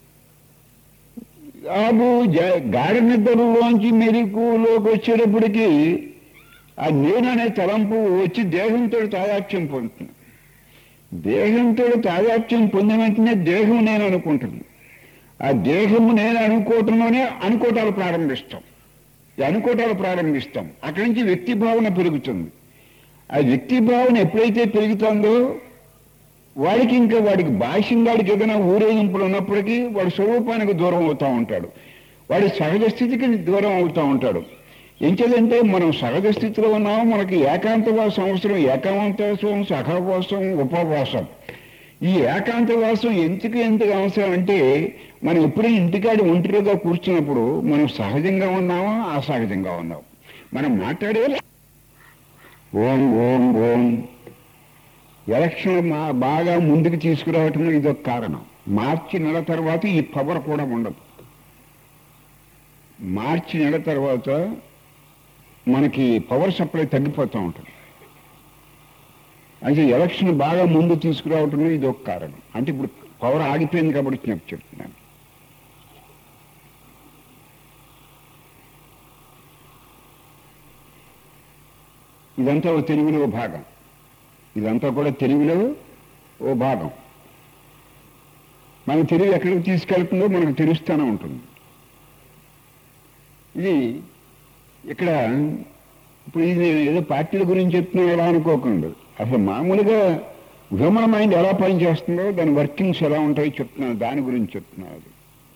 బాబు జ- గాఢ నిద్రలోంచి మెరుకులోకి వచ్చేటప్పటికి ఆ నేను అనే తలంపు వచ్చి దేహంతో తాదాత్యం పొందుతుంది దేహంతో తాదాత్యం పొందిన వెంటనే దేహం నేను అనుకుంటుంది ఆ దేహము నేను అనుకోవటంలోనే అనుకోటాలు ప్రారంభిస్తాం ఈ అనుకోటాలు ప్రారంభిస్తాం అక్కడి నుంచి వ్యక్తి భావన పెరుగుతుంది ఆ వ్యక్తి భావన ఎప్పుడైతే పెరుగుతుందో వాడికి ఇంకా వాడికి భాష్యంగాడికి ఏదైనా ఊరేగింపులు ఉన్నప్పటికీ వాడి స్వరూపానికి దూరం అవుతూ ఉంటాడు వాడి సహజ స్థితికి దూరం అవుతూ ఉంటాడు ఎంచేదంటే మనం సహజ స్థితిలో ఉన్నాము మనకి ఏకాంతవాసం అవసరం ఏకాంతవాసం సహవాసం ఉపవాసం ఈ ఏకాంతవాసం ఎందుకు ఎందుకు అవసరం అంటే మనం ఎప్పుడూ ఇంటికాడి ఒంటరిగా కూర్చున్నప్పుడు మనం సహజంగా ఉన్నామా అసహజంగా ఉన్నాం మనం మాట్లాడే ఓం ఓం ఓం ఎలక్షన్ మా బాగా ముందుకు తీసుకురావటం ఇదొక కారణం మార్చి నెల తర్వాత ఈ పవర్ కూడా ఉండదు మార్చి నెల తర్వాత మనకి పవర్ సప్లై తగ్గిపోతూ ఉంటుంది అయితే ఎలక్షన్ బాగా ముందు తీసుకురావటం ఇది ఒక కారణం అంటే ఇప్పుడు పవర్ ఆగిపోయింది కాబట్టి నేను చెప్తున్నాను ఇదంతా ఓ తెలుగులో ఓ భాగం ఇదంతా కూడా తెలుగులో ఓ భాగం మన తెలుగు ఎక్కడికి తీసుకెళ్తుందో మనకు తెలుస్తూనే ఉంటుంది ఇది ఇక్కడ ఇప్పుడు ఇది నేను ఏదో పార్టీల గురించి చెప్తున్నాను ఎలా అనుకోకుండా అసలు మామూలుగా హ్యూమన్ మైండ్ ఎలా పనిచేస్తుందో దాని వర్కింగ్స్ ఎలా ఉంటాయో చెప్తున్నాను దాని గురించి చెప్తున్నాను అది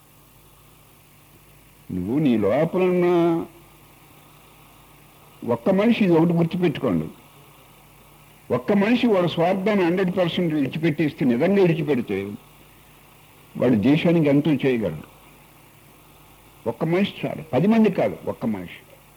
నువ్వు నీ లోపల ఉన్న ఒక్క మనిషి ఇది ఒకటి గుర్తుపెట్టుకోండి ఒక్క మనిషి వాడు స్వార్థాన్ని హండ్రెడ్ పర్సెంట్ విడిచిపెట్టేస్తే నిజంగా విడిచిపెడితే వాడు దేశానికి ఎంతో చేయగలడు ఒక్క మనిషి చాలు పది మంది కాదు ఒక్క మనిషి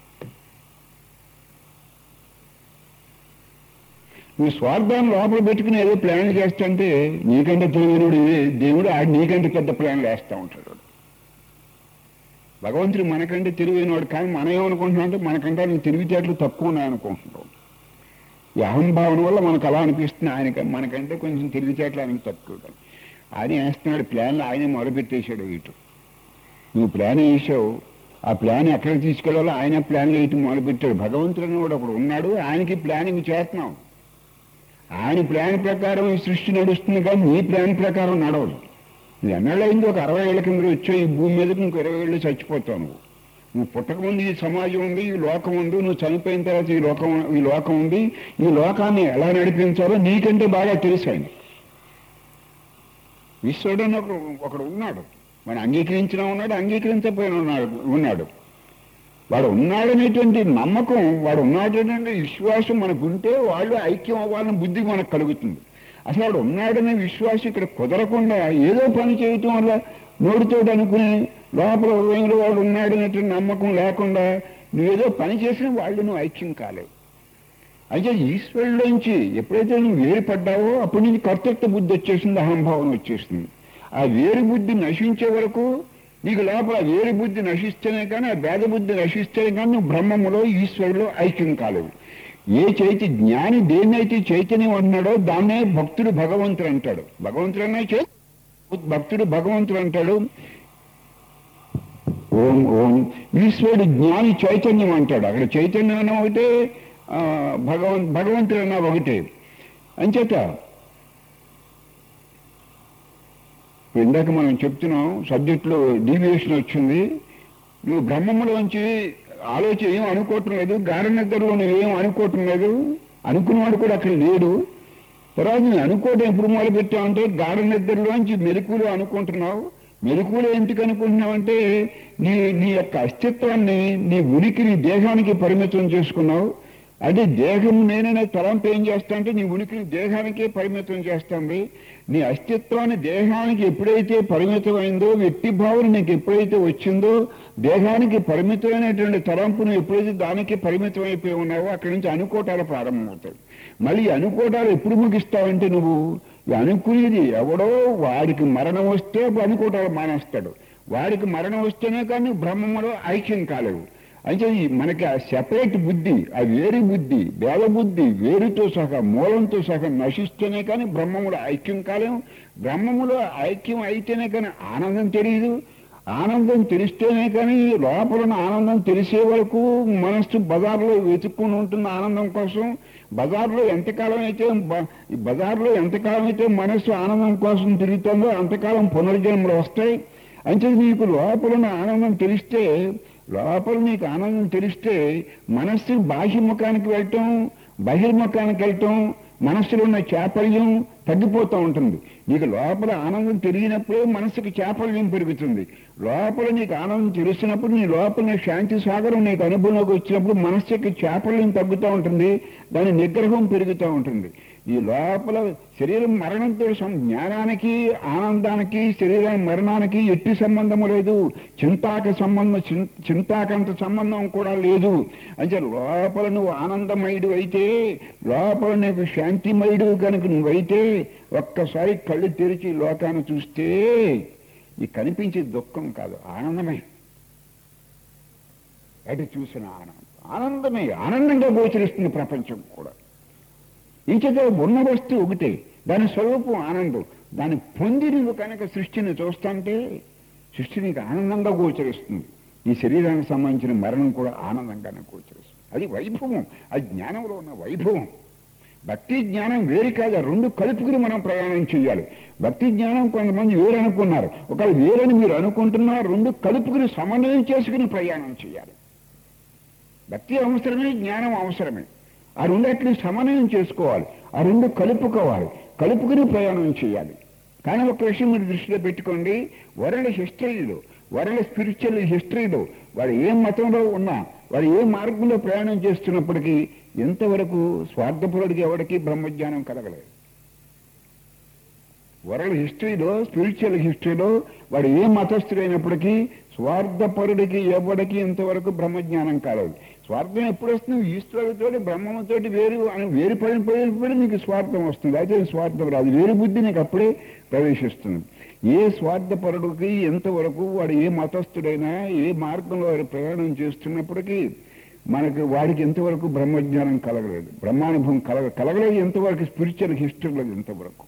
నువ్వు స్వార్థాన్ని లోపల పెట్టుకుని ఏదో ప్లాన్ చేస్తుంటే నీకంటే తెలియనుడు ఇదే దేవుడు ఆడు నీకంటే పెద్ద ప్లాన్లు వేస్తూ ఉంటాడు వాడు. భగవంతుడు మనకంటే తెలివైనవాడు కానీ మనం ఏమనుకుంటున్నాం అంటే మనకంటే ఆయన తెలివితేటలు తక్కువ ఉన్నాయనుకుంటున్నాం ఈ అహంభావన వల్ల మనకు అలా అనిపిస్తుంది ఆయనక మనకంటే కొంచెం తెలివితేటలు ఆయనకి తక్కువ కానీ ఆయన వేస్తున్నాడు ప్లాన్లు ఆయనే మొదలుపెట్టేశాడు ఇటు నువ్వు ప్లాన్ వేసావు ఆ ప్లాన్ ఎక్కడికి తీసుకెళ్ళాలో ఆయన ప్లాన్ వేయటం మొదలుపెట్టాడు భగవంతుడు అని కూడా ఒకడు ఉన్నాడు ఆయనకి ప్లానింగ్ చేస్తున్నాం ఆయన ప్లాన్ ప్రకారం ఈ సృష్టి నడుస్తుంది కానీ నీ ప్లాన్ ప్రకారం నడవదు ఇది ఎన్నాళ్ళైంది ఒక అరవై ఏళ్ళ కింద వచ్చావు ఈ భూమి మీదకి ఇంకో ఇరవై ఏళ్ళు చచ్చిపోతావు నువ్వు నువ్వు పుట్టకముందు ఈ సమాజం ఉంది ఈ లోకం ఉంది నువ్వు చనిపోయిన తర్వాత ఈ లోకం ఈ లోకం ఉంది ఈ లోకాన్ని ఎలా నడిపించాలో నీకంటే బాగా తెలుసు ఆయన ఈశ్వరుడు అని ఒకడు ఒకడు ఉన్నాడు వాడు అంగీకరించినా ఉన్నాడు అంగీకరించకపోయినా ఉన్నాడు ఉన్నాడు వాడు ఉన్నాడనేటువంటి నమ్మకం వాడు ఉన్నాడనేటువంటి విశ్వాసం మనకు ఉంటే వాళ్ళు ఐక్యం అవ్వాలని బుద్ధి మనకు కలుగుతుంది అసలు వాడు ఉన్నాడనే విశ్వాసం ఇక్కడ కుదరకుండా ఏదో పని చేయటం వల్ల నోటితో అనుకుని లోపల హృదయంలో వాడు ఉన్నాడనేటువంటి నమ్మకం లేకుండా నువ్వేదో పని చేసిన వాళ్ళు నువ్వు ఐక్యం కాలేవు అయితే ఈశ్వరులోంచి ఎప్పుడైతే నువ్వు వేరుపడ్డావో అప్పటి నుంచి కర్తృత్వ బుద్ధి వచ్చేసింది అహంభావం వచ్చేసింది ఆ వేరు బుద్ధి నశించే వరకు నీకు లోపల వేరు బుద్ధి నశిస్తేనే కానీ ఆ భేద బుద్ధి నశిస్తేనే కానీ నువ్వు బ్రహ్మములో ఈశ్వరులో ఐక్యం కాలేవు ఏ చైతి జ్ఞాని దేన్నైతే చైతన్యం అంటున్నాడో దాన్నే భక్తుడు భగవంతుడు అంటాడు భగవంతుడు అనే చే భక్తుడు భగవంతుడు అంటాడు ఓం ఓం ఈశ్వరుడు జ్ఞాని చైతన్యం అంటాడు అక్కడ చైతన్యం అన్న ఒకటే ఆ, భగవన్ భగవంతుడు అన్న ఒకటే అంచేత ఇప్పుడు ఇందాక మనం చెప్తున్నాం సబ్జెక్టులో డీవియేషన్ వచ్చింది నువ్వు బ్రహ్మములోంచి ఆలోచన ఏం అనుకోవటం లేదు గాఢ నిద్రలో నువ్వేం అనుకోవటం లేదు అనుకున్నవాడు కూడా అక్కడ లేడు తర్వాత నువ్వు అనుకోవడం ఎప్పుడు మొదలు పెట్టావంటే గాఢ నిద్రలోంచి మెలకులు అనుకుంటున్నావు మెలకులు ఎందుకు అనుకుంటున్నావు అంటే నీ నీ యొక్క అస్తిత్వాన్ని నీ ఉనికిని దేహానికి పరిమితం చేసుకున్నావు అంటే దేహం నేననే తలంపు ఏం చేస్తా అంటే నీ ఉనికిని దేహానికే పరిమితం చేస్తుంది నీ అస్తిత్వాన్ని దేహానికి ఎప్పుడైతే పరిమితమైందో వ్యక్తి భావన నీకు ఎప్పుడైతే వచ్చిందో దేహానికి పరిమితమైనటువంటి తలంపును ఎప్పుడైతే దానికి పరిమితం అయిపోయి ఉన్నావో అక్కడి నుంచి అనుకోటాలు ప్రారంభమవుతాయి మళ్ళీ ఈ అనుకోటాలు ఎప్పుడు ముగిస్తావంటే నువ్వు ఈ అనుకునేది ఎవడో వాడికి మరణం వస్తే అప్పుడు అనుకోటాలు మానేస్తాడు వాడికి మరణం వస్తేనే కానీ బ్రహ్మములో ఐక్యం కాలేవు అయితే ఈ మనకి ఆ సెపరేట్ బుద్ధి ఆ వేరు బుద్ధి వేల బుద్ధి వేరుతో సహా మూలంతో సహా నశిస్తేనే కానీ బ్రహ్మములో ఐక్యం కాలేము బ్రహ్మములో ఐక్యం అయితేనే కానీ ఆనందం తెలియదు ఆనందం తెలిస్తేనే కానీ లోపల ఉన్న ఆనందం తెలిసే వరకు మనస్సు బజార్లో వెతుక్కుని ఉంటుంది ఆనందం కోసం బజార్లో ఎంతకాలం అయితే బ- ఈ బజార్లో ఎంతకాలం అయితే మనస్సు ఆనందం కోసం తిరుగుతుందో అంతకాలం పునర్జన్మలు వస్తాయి అంటే నీకు లోపల ఉన్న ఆనందం తెలిస్తే లోపల నీకు ఆనందం తెలిస్తే మనస్సు బాహ్యముఖానికి వెళ్ళటం బహిర్ముఖానికి వెళ్ళటం మనస్సులో ఉన్న చాపల్యం తగ్గిపోతూ ఉంటుంది నీకు లోపల ఆనందం తెలియనప్పుడే మనసుకి చాపల్యం పెరుగుతుంది లోపల నీకు ఆనందం తెలిసినప్పుడు నీ లోపల శాంతి సాగరం నీకు అనుభవంలోకి వచ్చినప్పుడు మనస్సుకి చాపల్యం తగ్గుతూ ఉంటుంది దాని నిగ్రహం పెరుగుతూ ఉంటుంది ఈ లోపల శరీరం మరణంతో సం- జ్ఞానానికి ఆనందానికి శరీరం మరణానికి ఎట్టి సంబంధము లేదు చింతాక సంబంధం చిం- చింతాకంత సంబంధం కూడా లేదు అంటే లోపల నువ్వు ఆనందమయుడు అయితే లోపల నీకు శాంతిమయుడు కనుక నువ్వైతే ఒక్కసారి కళ్ళు తెరిచి లోకాన్ని చూస్తే ఈ కనిపించే దుఃఖం కాదు ఆనందమే అటు చూసిన ఆనందం ఆనందమే ఆనందంగా గోచరిస్తుంది ప్రపంచం కూడా ఇంకేదో ఉన్న వస్తువు ఒకటే దాని స్వరూపం ఆనందం దాన్ని పొంది నువ్వు కనుక సృష్టిని చూస్తుంటే సృష్టి నీకు ఆనందంగా గోచరిస్తుంది ఈ శరీరానికి సంబంధించిన మరణం కూడా ఆనందంగానే గోచరిస్తుంది అది వైభవం అది జ్ఞానంలో ఉన్న వైభవం భక్తి జ్ఞానం వేరు కాదు ఆ రెండు కలుపుకుని మనం ప్రయాణం చేయాలి భక్తి జ్ఞానం కొంతమంది వేరు అనుకున్నారు ఒకవేళ వేరని మీరు అనుకుంటున్నా రెండు కలుపుకుని సమన్వయం చేసుకుని ప్రయాణం చేయాలి భక్తి అవసరమే జ్ఞానం అవసరమే ఆ రెండట్లు సమన్వయం చేసుకోవాలి ఆ రెండు కలుపుకోవాలి కలుపుకుని ప్రయాణం చేయాలి కానీ ఒక విషయం మీరు దృష్టిలో పెట్టుకోండి వరల్డ్ హిస్టరీలో వరల్డ్ స్పిరిచువల్ హిస్టరీలో వాడు ఏ మతంలో ఉన్నా వాడు ఏ మార్గంలో ప్రయాణం చేస్తున్నప్పటికీ ఎంతవరకు స్వార్థపరుడికి ఎవరికి బ్రహ్మజ్ఞానం కలగలేదు వరల్డ్ హిస్టరీలో స్పిరిచువల్ హిస్టరీలో వాడు ఏ మతస్థుడైనప్పటికీ స్వార్థపరుడికి ఎవడికి ఇంతవరకు బ్రహ్మజ్ఞానం కాలేదు స్వార్థం ఎప్పుడు వస్తుంది ఈశ్వరుడితోటి బ్రహ్మతోటి వేరు అని వేరు పడిన పడినప్పుడు నీకు స్వార్థం వస్తుంది అయితే స్వార్థం రాదు వేరు బుద్ధి నీకు అప్పుడే ప్రవేశిస్తుంది ఏ స్వార్థపరుడికి ఎంతవరకు వాడు ఏ మతస్థుడైనా ఏ మార్గంలో వాడు ప్రయాణం చేస్తున్నప్పటికీ మనకి వాడికి ఎంతవరకు బ్రహ్మజ్ఞానం కలగలేదు బ్రహ్మానుభవం కలగ కలగలేదు ఎంతవరకు స్పిరిచువల్ హిస్టరీలో ఎంతవరకు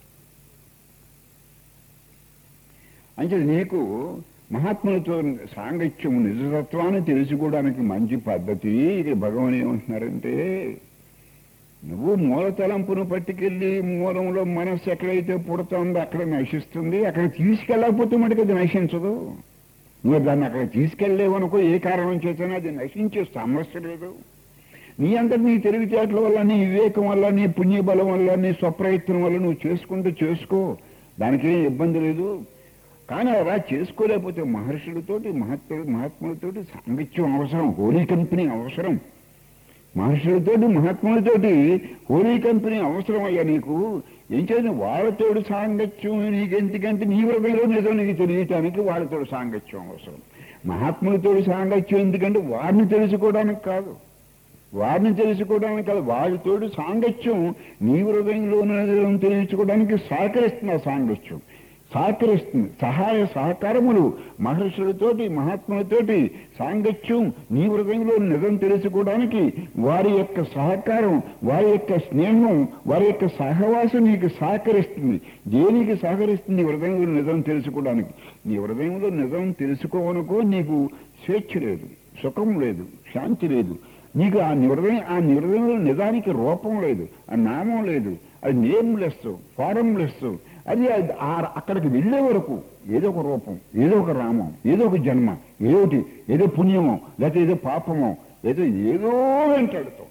అంటే నీకు మహాత్ములతో సాంగత్యం నిజతత్వాన్ని తెలుసుకోవడానికి మంచి పద్ధతి ఇది భగవాన్ ఏమంటున్నారంటే నువ్వు మూల తలంపును పట్టుకెళ్ళి మూలంలో మనస్సు ఎక్కడైతే పుడుతుందో అక్కడ నశిస్తుంది అక్కడ తీసుకెళ్ళకపోతే మటుకు అది నశించదు నువ్వు దాన్ని అక్కడ తీసుకెళ్ళలేవనుకో ఏ కారణం చేసినా అది నశించే సమస్య లేదు నీ అంతటి నీ తెలివితేటల వల్ల నీ వివేకం వల్ల నీ పుణ్యబలం వల్ల నీ స్వప్రయత్నం వల్ల నువ్వు చేసుకుంటూ చేసుకో దానికి ఏం ఇబ్బంది లేదు కానీ అలా చేసుకోలేకపోతే మహర్షులతోటి మహాత్ములు మహాత్ములతోటి సాంగత్యం అవసరం హోలీ కంపెనీ అవసరం మహర్షులతోటి మహాత్ములతోటి హోలీ కంపెనీ అవసరం అయ్యా నీకు ఏం చేసిన వాళ్ళతోటి సాంగత్యం నీకు ఎందుకంటే నీ వృగంలో నిజం నీకు తెలియటానికి వాళ్ళతోటి సాంగత్యం అవసరం మహాత్ములతోటి సాంగత్యం ఎందుకంటే వారిని తెలుసుకోవడానికి కాదు వారిని తెలుసుకోవడానికి కాదు వాళ్ళతోటి సాంగత్యం నీ హృదయంలో నిజం తెలుసుకోవడానికి సహకరిస్తుంది ఆ సాంగత్యం సహకరిస్తుంది సహాయ సహకారములు మహర్షులతోటి మహాత్ములతోటి సాంగత్యం నీ హృదయంలో నిజం తెలుసుకోవడానికి వారి యొక్క సహకారం వారి యొక్క స్నేహం వారి యొక్క సహవాసం నీకు సహకరిస్తుంది దేనికి సహకరిస్తుంది నీ హృదయంలో నిజం తెలుసుకోవడానికి నీ హృదయంలో నిజం తెలుసుకోవనుకో నీకు స్వేచ్ఛ లేదు సుఖం లేదు శాంతి లేదు నీకు ఆ నిర్ణయం ఆ నిర్ణయంలో నిజానికి రూపం లేదు ఆ నామం లేదు అది నేమ్లెస్ ఫారంలెస్ అది అది ఆ- అక్కడికి వెళ్ళే వరకు ఏదో ఒక రూపం ఏదో ఒక రామం ఏదో ఒక జన్మ ఏదోటి ఏదో పుణ్యమో లేకపోతే ఏదో పాపమో ఏదో ఏదో వెంటాడుతాం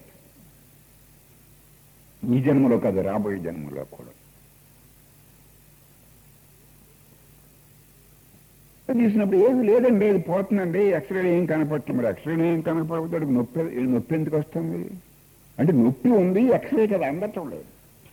ఈ జన్మలో కాదు రాబోయే జన్మలో కూడా తీసినప్పుడు ఏది లేదండి ఇది పోతుందండి ఎక్స్రే ఏం కనపడుతుంది మరి ఎక్స్రే ఏం కనపడతాడు నొప్పి ఇది నొప్పి ఎందుకు వస్తుంది అంటే నొప్పి ఉంది ఎక్స్రే కదా అందటం లేదు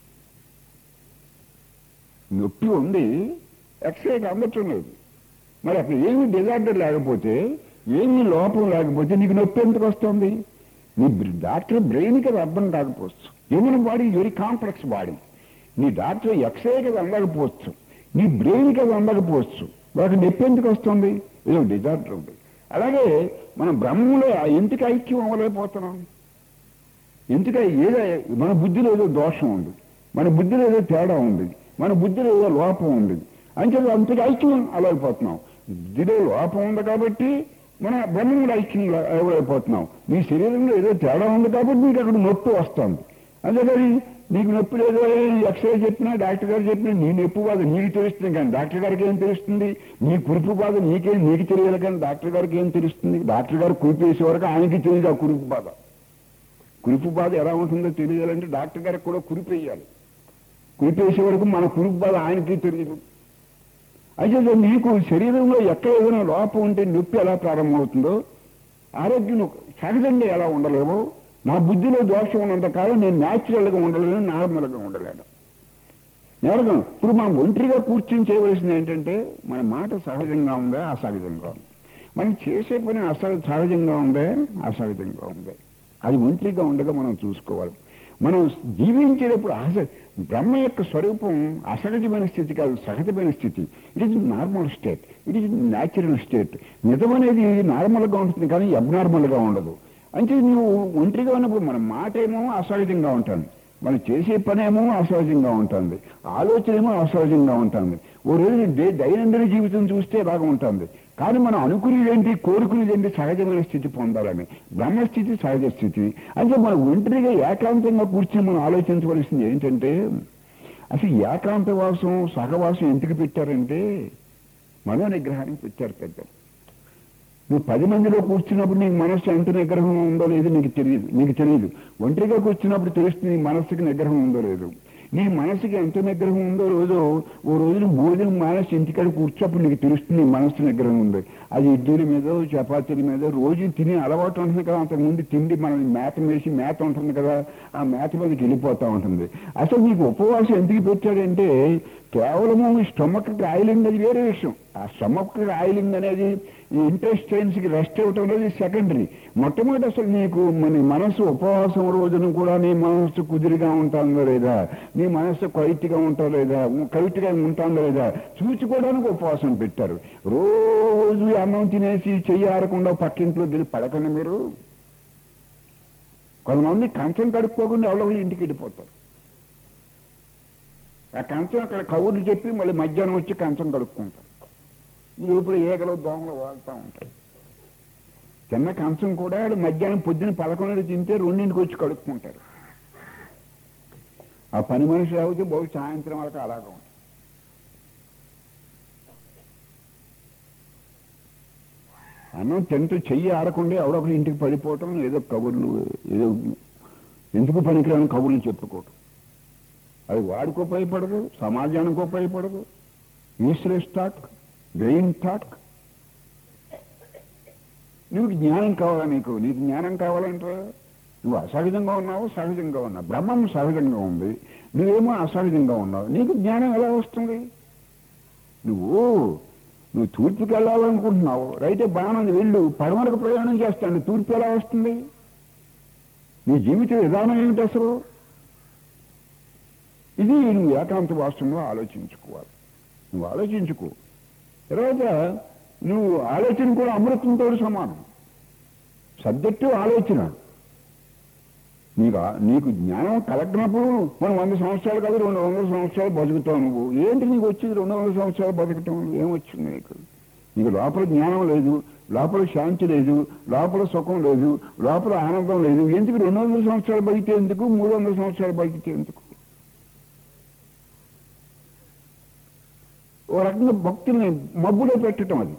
నొప్పి ఉంది ఎక్స్రేకి అందటం లేదు మరి అక్కడ ఏమి డిజార్డర్ లేకపోతే ఏమి లోపం లేకపోతే నీకు నొప్పి ఎందుకు వస్తుంది నీ బ్ర- డాక్టర్ బ్రెయిన్కి అది అర్థం కాకపోవచ్చు human body very complex body నీ డాక్టర్ ఎక్స్రేకి అది అందకపోవచ్చు నీ బ్రెయిన్కి అది అందకపోవచ్చు వాడికి నొప్పి ఎందుకు వస్తుంది ఏదో డిజార్డర్ ఉంది అలాగే మనం బ్రహ్మంలో ఎందుకు ఐక్యం అవ్వలేకపోతున్నాం ఎందుక ఏదో మన బుద్ధిలో ఏదో దోషం ఉంది మన బుద్ధిలో ఏదో తేడా ఉంది మన బుద్ధిలో ఏదో లోపం ఉంది అంటే అంతగా ఐక్యం అలైపోతున్నాం బుద్ధిలో లోపం ఉంది కాబట్టి మన బ్రహ్మంలో ఐక్యం అవ్వలేకపోతున్నాం నీ శరీరంలో ఏదో తేడా ఉంది కాబట్టి నీకు అక్కడ నొప్పి వస్తుంది అంతేకాని నీకు నొప్పి లేదు ఎక్స్రే చెప్పినా డాక్టర్ గారు చెప్పినా నీ నొప్పి బాధ నీకు తెలుస్తుంది కానీ డాక్టర్ గారికి ఏం తెలుస్తుంది నీ కురుపు బాధ నీకేం నీకు తెలియాలి కానీ డాక్టర్ గారికి ఏం తెలుస్తుంది డాక్టర్ గారు కురిపి వేసే వరకు ఆయనకి తెలియదు ఆ కురుపు బాధ కురుపు బాధ ఎలా ఉంటుందో తెలియాలంటే డాక్టర్ గారికి కూడా కురిపి వేయాలి కురిపి వేసే వరకు మన కురుపు బాధ ఆయనకి తెలియదు అయితే నీకు శరీరంలో ఎక్కడ ఏదైనా లోపం ఉంటే నొప్పి ఎలా ప్రారంభమవుతుందో ఆరోగ్యం సహజంగా ఎలా ఉండలేమో నా బుద్ధిలో దోషం ఉన్నంత కాలం నేను న్యాచురల్గా ఉండలేను నార్మల్గా ఉండలేను నేరగం ఇప్పుడు మనం ఒంటరిగా కూర్చొని చేయవలసింది ఏంటంటే మన మాట సహజంగా ఉందా అసహజంగా ఉందా మనం చేసే పని అసహ సహజంగా ఉందా అసహజంగా ఉందా అది ఒంటరిగా ఉండగా మనం చూసుకోవాలి మనం జీవించేటప్పుడు అస బ్రహ్మ యొక్క స్వరూపం అసహజమైన స్థితి కాదు సహజమైన స్థితి it is normal state it is natural state నిజమనేది నార్మల్గా ఉంటుంది కానీ అబ్నార్మల్గా ఉండదు అంటే నువ్వు ఒంటరిగా ఉన్నప్పుడు మన మాట ఏమో అసహజంగా ఉంటుంది మనం చేసే పనేమో అసహజంగా ఉంటుంది ఆలోచన ఏమో అసహజంగా ఉంటుంది ఓ రోజు దే దైనందిన జీవితం చూస్తే బాగా ఉంటుంది కానీ మనం అనుకునేది ఏంటి కోరుకునేది ఏంటి సహజమైన స్థితి పొందాలని బ్రహ్మస్థితి సహజ స్థితి అంటే మనం ఒంటరిగా ఏకాంతంగా కూర్చొని మనం ఆలోచించవలసింది ఏంటంటే అసలు ఏకాంతవాసం సహవాసం ఎందుకు పెట్టారంటే మనో నిగ్రహానికి పెట్టారు పెద్దలు నువ్వు పది మందిలో కూర్చున్నప్పుడు నీకు మనస్సు ఎంత నిగ్రహం ఉందో లేదో నీకు తెలియదు నీకు తెలియదు ఒంటరిగా కూర్చున్నప్పుడు తెలుస్తుంది నీ మనస్సుకి నిగ్రహం ఉందో లేదు నీ మనసుకి ఎంత నిగ్రహం ఉందో రోజు ఓ రోజున భోజనం మానేసి ఇంటికాడ కూర్చోప్పుడు నీకు తెలుస్తుంది నీ మనస్సు నిగ్రహం ఉంది అది ఇడ్లీల మీద చపాతీల మీద రోజు తినే అలవాటు ఉంటుంది కదా అంతకుముందు తిండి మనం మేత వేసి మేత ఉంటుంది కదా ఆ మేత మీదకి వెళ్ళిపోతూ ఉంటుంది అసలు నీకు ఉపవాసం ఎందుకు పెట్టాడంటే కేవలము స్టమక్ ఆయిలింగ్ అది వేరే విషయం ఆ స్టమక్ ఆయిలింగ్ అనేది ఇంట్రెస్ట్ కి రెస్ట్ ఇవ్వటం అనేది సెకండరీ మొట్టమొదటి అసలు నీకు మన మనసు ఉపవాసం రోజున కూడా నీ మనస్సు కుదిరిగా ఉంటుందో లేదా నీ మనస్సు క్వైట్గా ఉంటుందో లేదా కవిట్గా ఉంటుందో లేదా చూసుకోవడానికి ఉపవాసం పెట్టారు రోజు అన్నం తినేసి చెయ్యి ఆరకుండా పక్కింట్లో దిగి పడకండి మీరు కొంతమంది కంచం కడుక్కోకుండా ఎవరో ఇంటికి వెళ్ళిపోతారు ఆ కంచం అక్కడ కబుర్లు చెప్పి మళ్ళీ మధ్యాహ్నం వచ్చి కంచం కడుక్కుంటారు ఇప్పుడు ఏగలు దోమలు వాడుతూ ఉంటాయి చిన్న కంచం కూడా ఆడు మధ్యాహ్నం పొద్దున పదకొండు తింటే రెండింటికి వచ్చి కడుక్కుంటారు ఆ పని మనిషి అవుతే బహు సాయంత్రం వరకు అలాగా ఉంటుంది అన్నం తింటూ చెయ్యి ఆడకుండా ఎవడొకటి ఇంటికి పడిపోవటం ఏదో కబుర్లు ఏదో ఎందుకు పనికిరాని కబుర్లు చెప్పుకోవటం అది వాడికి ఉపయోగపడదు సమాజానికి ఉపయోగపడదు యూస్లెస్ టాక్ బ్రెయిన్ టాక్ నువ్వు జ్ఞానం కావాలా నీకు నీకు జ్ఞానం కావాలంటే నువ్వు అసహజంగా ఉన్నావు సహజంగా ఉన్నావు బ్రహ్మం సహజంగా ఉంది నువ్వేమో అసహజంగా ఉన్నావు నీకు జ్ఞానం ఎలా వస్తుంది నువ్వు నువ్వు తూర్పుకి వెళ్ళాలనుకుంటున్నావు రైతే బాణం వెళ్ళు పడమరకు ప్రయాణం చేస్తాను తూర్పు ఎలా వస్తుంది నీ జీవిత విధానం ఏమిటి అసలు ఇది నువ్వు ఏకాంత వాస్తవంలో ఆలోచించుకోవాలి నువ్వు ఆలోచించుకో తర్వాత నువ్వు ఆలోచన కూడా అమృతంతో సమానం సబ్జెక్టు ఆలోచన నీకు ఆ- నీకు జ్ఞానం కలగనప్పుడు మనం వంద సంవత్సరాలు కాదు రెండు వందల సంవత్సరాలు బతుకుతావు నువ్వు ఏంటి నీకు వచ్చింది రెండు వందల సంవత్సరాలు బతకటం ఏమొచ్చింది నీకు నీకు లోపల జ్ఞానం లేదు లోపల శాంతి లేదు లోపల సుఖం లేదు లోపల ఆనందం లేదు ఎందుకు రెండు వందల సంవత్సరాలు బతికితే ఎందుకు మూడు వందల సంవత్సరాలు బతికితే ఎందుకు ఓ రకంగా భక్తుల్ని మబ్బులో పెట్టడం అది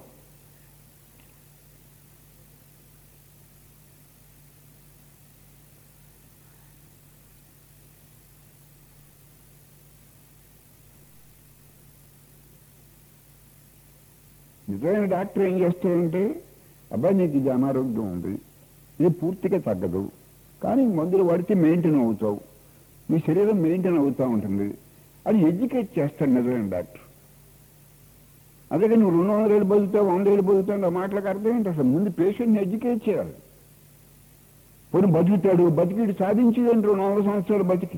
నిజమైన డాక్టర్ ఏం చేస్తాడంటే అబ్బాయి నీకు ఇది అనారోగ్యం ఉంది ఇది పూర్తిగా తగ్గదు కానీ మందులు వాడితే మెయింటైన్ అవుతావు నీ శరీరం మెయింటైన్ అవుతూ ఉంటుంది అది ఎడ్యుకేట్ చేస్తాడు నిజమైన డాక్టర్ అందుకే నువ్వు రెండు వందల ఏళ్ళు బతుకుతావు వంద ఏళ్ళు బతుకుతావు ఆ మాటలకు అర్థం ఏంటి అసలు ముందు పేషెంట్ని ఎడ్యుకేట్ చేయాలి పోనీ బతుకుతాడు బతికిడు సాధించేదండి రెండు వందల సంవత్సరాలు బతికి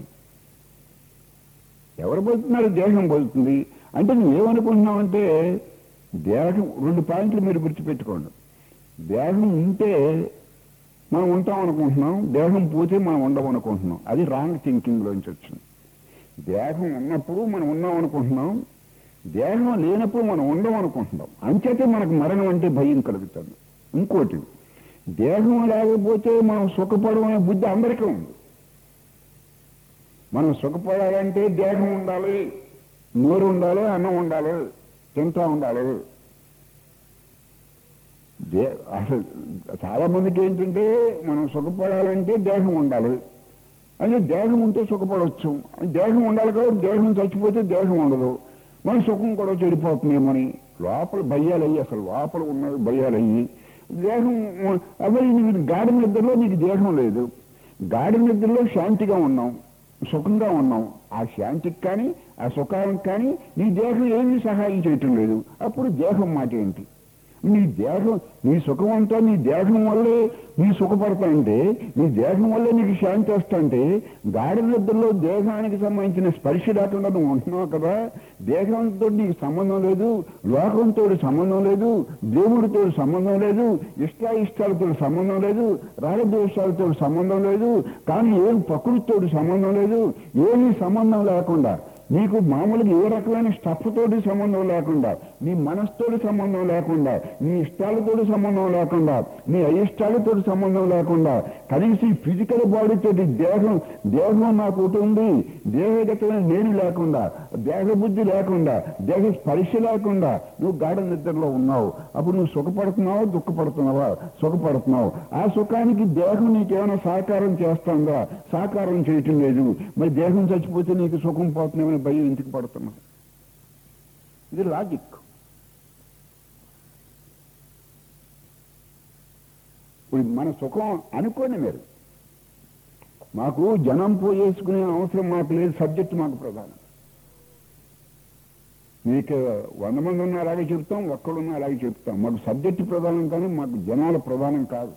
ఎవరు బతుకున్నారు దేహం బతుకుతుంది అంటే నువ్వేమనుకుంటున్నావంటే దేహం రెండు పాయింట్లు మీరు గుర్తుపెట్టుకోండి దేహం ఉంటే మనం ఉంటాం అనుకుంటున్నాం దేహం పోతే మనం ఉండం అనుకుంటున్నాం అది రాంగ్ థింకింగ్లోంచి వచ్చింది దేహం ఉన్నప్పుడు మనం ఉన్నాం అనుకుంటున్నాం దేహం లేనప్పుడు మనం ఉండం అనుకుంటున్నాం అంచేతే మనకు మరణం అంటే భయం కలుగుతుంది ఇంకోటి దేహం లేకపోతే మనం సుఖపడం అనే బుద్ధి అందరికీ ఉంది మనం సుఖపడాలంటే దేహం ఉండాలి నోరు ఉండాలి అన్నం ఉండాలి తింటా ఉండాలి దే అసలు చాలా మందికి ఏంటంటే మనం సుఖపడాలంటే దేహం ఉండాలి అంటే దేహం ఉంటే సుఖపడవచ్చు దేహం ఉండాలి కాబట్టి దేహం చచ్చిపోతే దేహం ఉండదు మన సుఖం కూడా చెడిపోతుందేమని లోపల భయ్యాలయ్యి అసలు లోపల ఉన్నది భయ్యాలయ్యి దేహం అవి నీకు గాఢ నిద్రలో నీకు దేహం లేదు గాఢ నిద్రలో శాంతిగా ఉన్నాం సుఖంగా ఉన్నాం ఆ శాంతికి కానీ ఆ సుఖానికి కానీ నీ దేహం ఏమీ సహాయం చేయటం లేదు అప్పుడు దేహం మాట ఏంటి నీ దేహం నీ సుఖం అంతా నీ దేహం వల్లే నీ సుఖపడతాంటే నీ దేహం వల్లే నీకు శాంతి వస్తుంటే గాఢ నిద్రలో దేహానికి సంబంధించిన స్పర్శ లేకుండా నువ్వు ఉంటున్నావు కదా దేహంతో నీకు సంబంధం లేదు లోకంతో సంబంధం లేదు దేవుడితో సంబంధం లేదు ఇష్టాయిష్టాలతో సంబంధం లేదు రాగద్వేషాలతో సంబంధం లేదు కానీ ఏం ప్రకృతితో సంబంధం లేదు ఏమీ సంబంధం లేకుండా నీకు మామూలుగా ఏ రకమైన స్టఫ్ తోటి సంబంధం లేకుండా నీ మనస్తోటి సంబంధం లేకుండా నీ ఇష్టాలతోటి సంబంధం లేకుండా నీ అయిష్టాలతో సంబంధం లేకుండా కనీసం ఫిజికల్ బాడీ తోటి దేహం దేహం నాకు ఒకటి ఉంది దేహగతమైన నేను లేకుండా దేహ బుద్ధి లేకుండా దేహ స్పర్శ లేకుండా నువ్వు గాఢ నిద్రలో ఉన్నావు అప్పుడు నువ్వు సుఖపడుతున్నావా దుఃఖపడుతున్నావా సుఖపడుతున్నావు ఆ సుఖానికి దేహం నీకేమైనా సహకారం చేస్తుందా సహకారం చేయటం లేదు మరి దేహం చచ్చిపోతే నీకు సుఖం పోతున్నామని భయం ఎందుకు పడుతున్నావు ఇది లాజిక్ ఇప్పుడు మన సుఖం అనుకోండి మీరు మాకు జనం పోయేసుకునే అవసరం మాకు లేదు సబ్జెక్ట్ మాకు ప్రధానం మీకు వంద మంది ఉన్న అలాగే చెప్తాం ఒక్కడున్న అలాగే చెప్తాం మాకు సబ్జెక్ట్ ప్రధానం కానీ మాకు జనాల ప్రధానం కాదు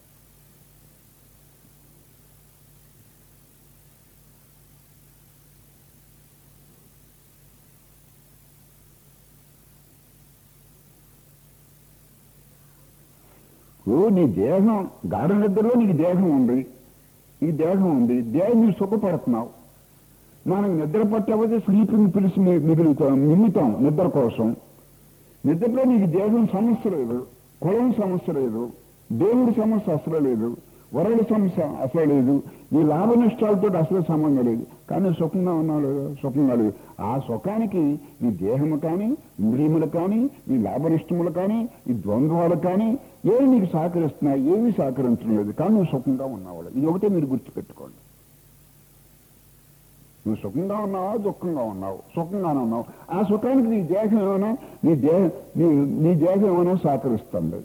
ఓ నీ దేహం గాఢ నిద్రలో నీకు దేహం ఉంది ఈ దేహం ఉంది దేహం నువ్వు సుఖపడుతున్నావు మనం నిద్ర పట్టకపోతే స్లీపింగ్ పిలిచి మిగులుతాం మిమ్ముతాం నిద్ర కోసం నిద్రలో నీకు దేహం సమస్య లేదు కులం సమస్య లేదు దేవుడి సమస్య అసలు లేదు వరడి సమస్య అసలు లేదు నీ లాభ నష్టాలతో అసలు సంబంధం లేదు కానీ సుఖంగా ఉన్నావు లేదా సుఖంగా లేదు ఆ సుఖానికి నీ దేహము కానీ ఇంద్రియములు కానీ నీ లాభ నష్టములు కానీ ఈ ద్వంద్వాలు కానీ ఏమి నీకు సహకరిస్తున్నాయి ఏమీ సహకరించడం లేదు కానీ నువ్వు సుఖంగా ఉన్నావు ఇది ఒకటే మీరు గుర్తుపెట్టుకోండి నువ్వు సుఖంగా ఉన్నావా దుఃఖంగా ఉన్నావు సుఖంగానే ఉన్నావు ఆ సుఖానికి నీ దేహం ఏమైనా నీ దేహ నీ నీ దేహం ఏమైనా సహకరిస్తుంది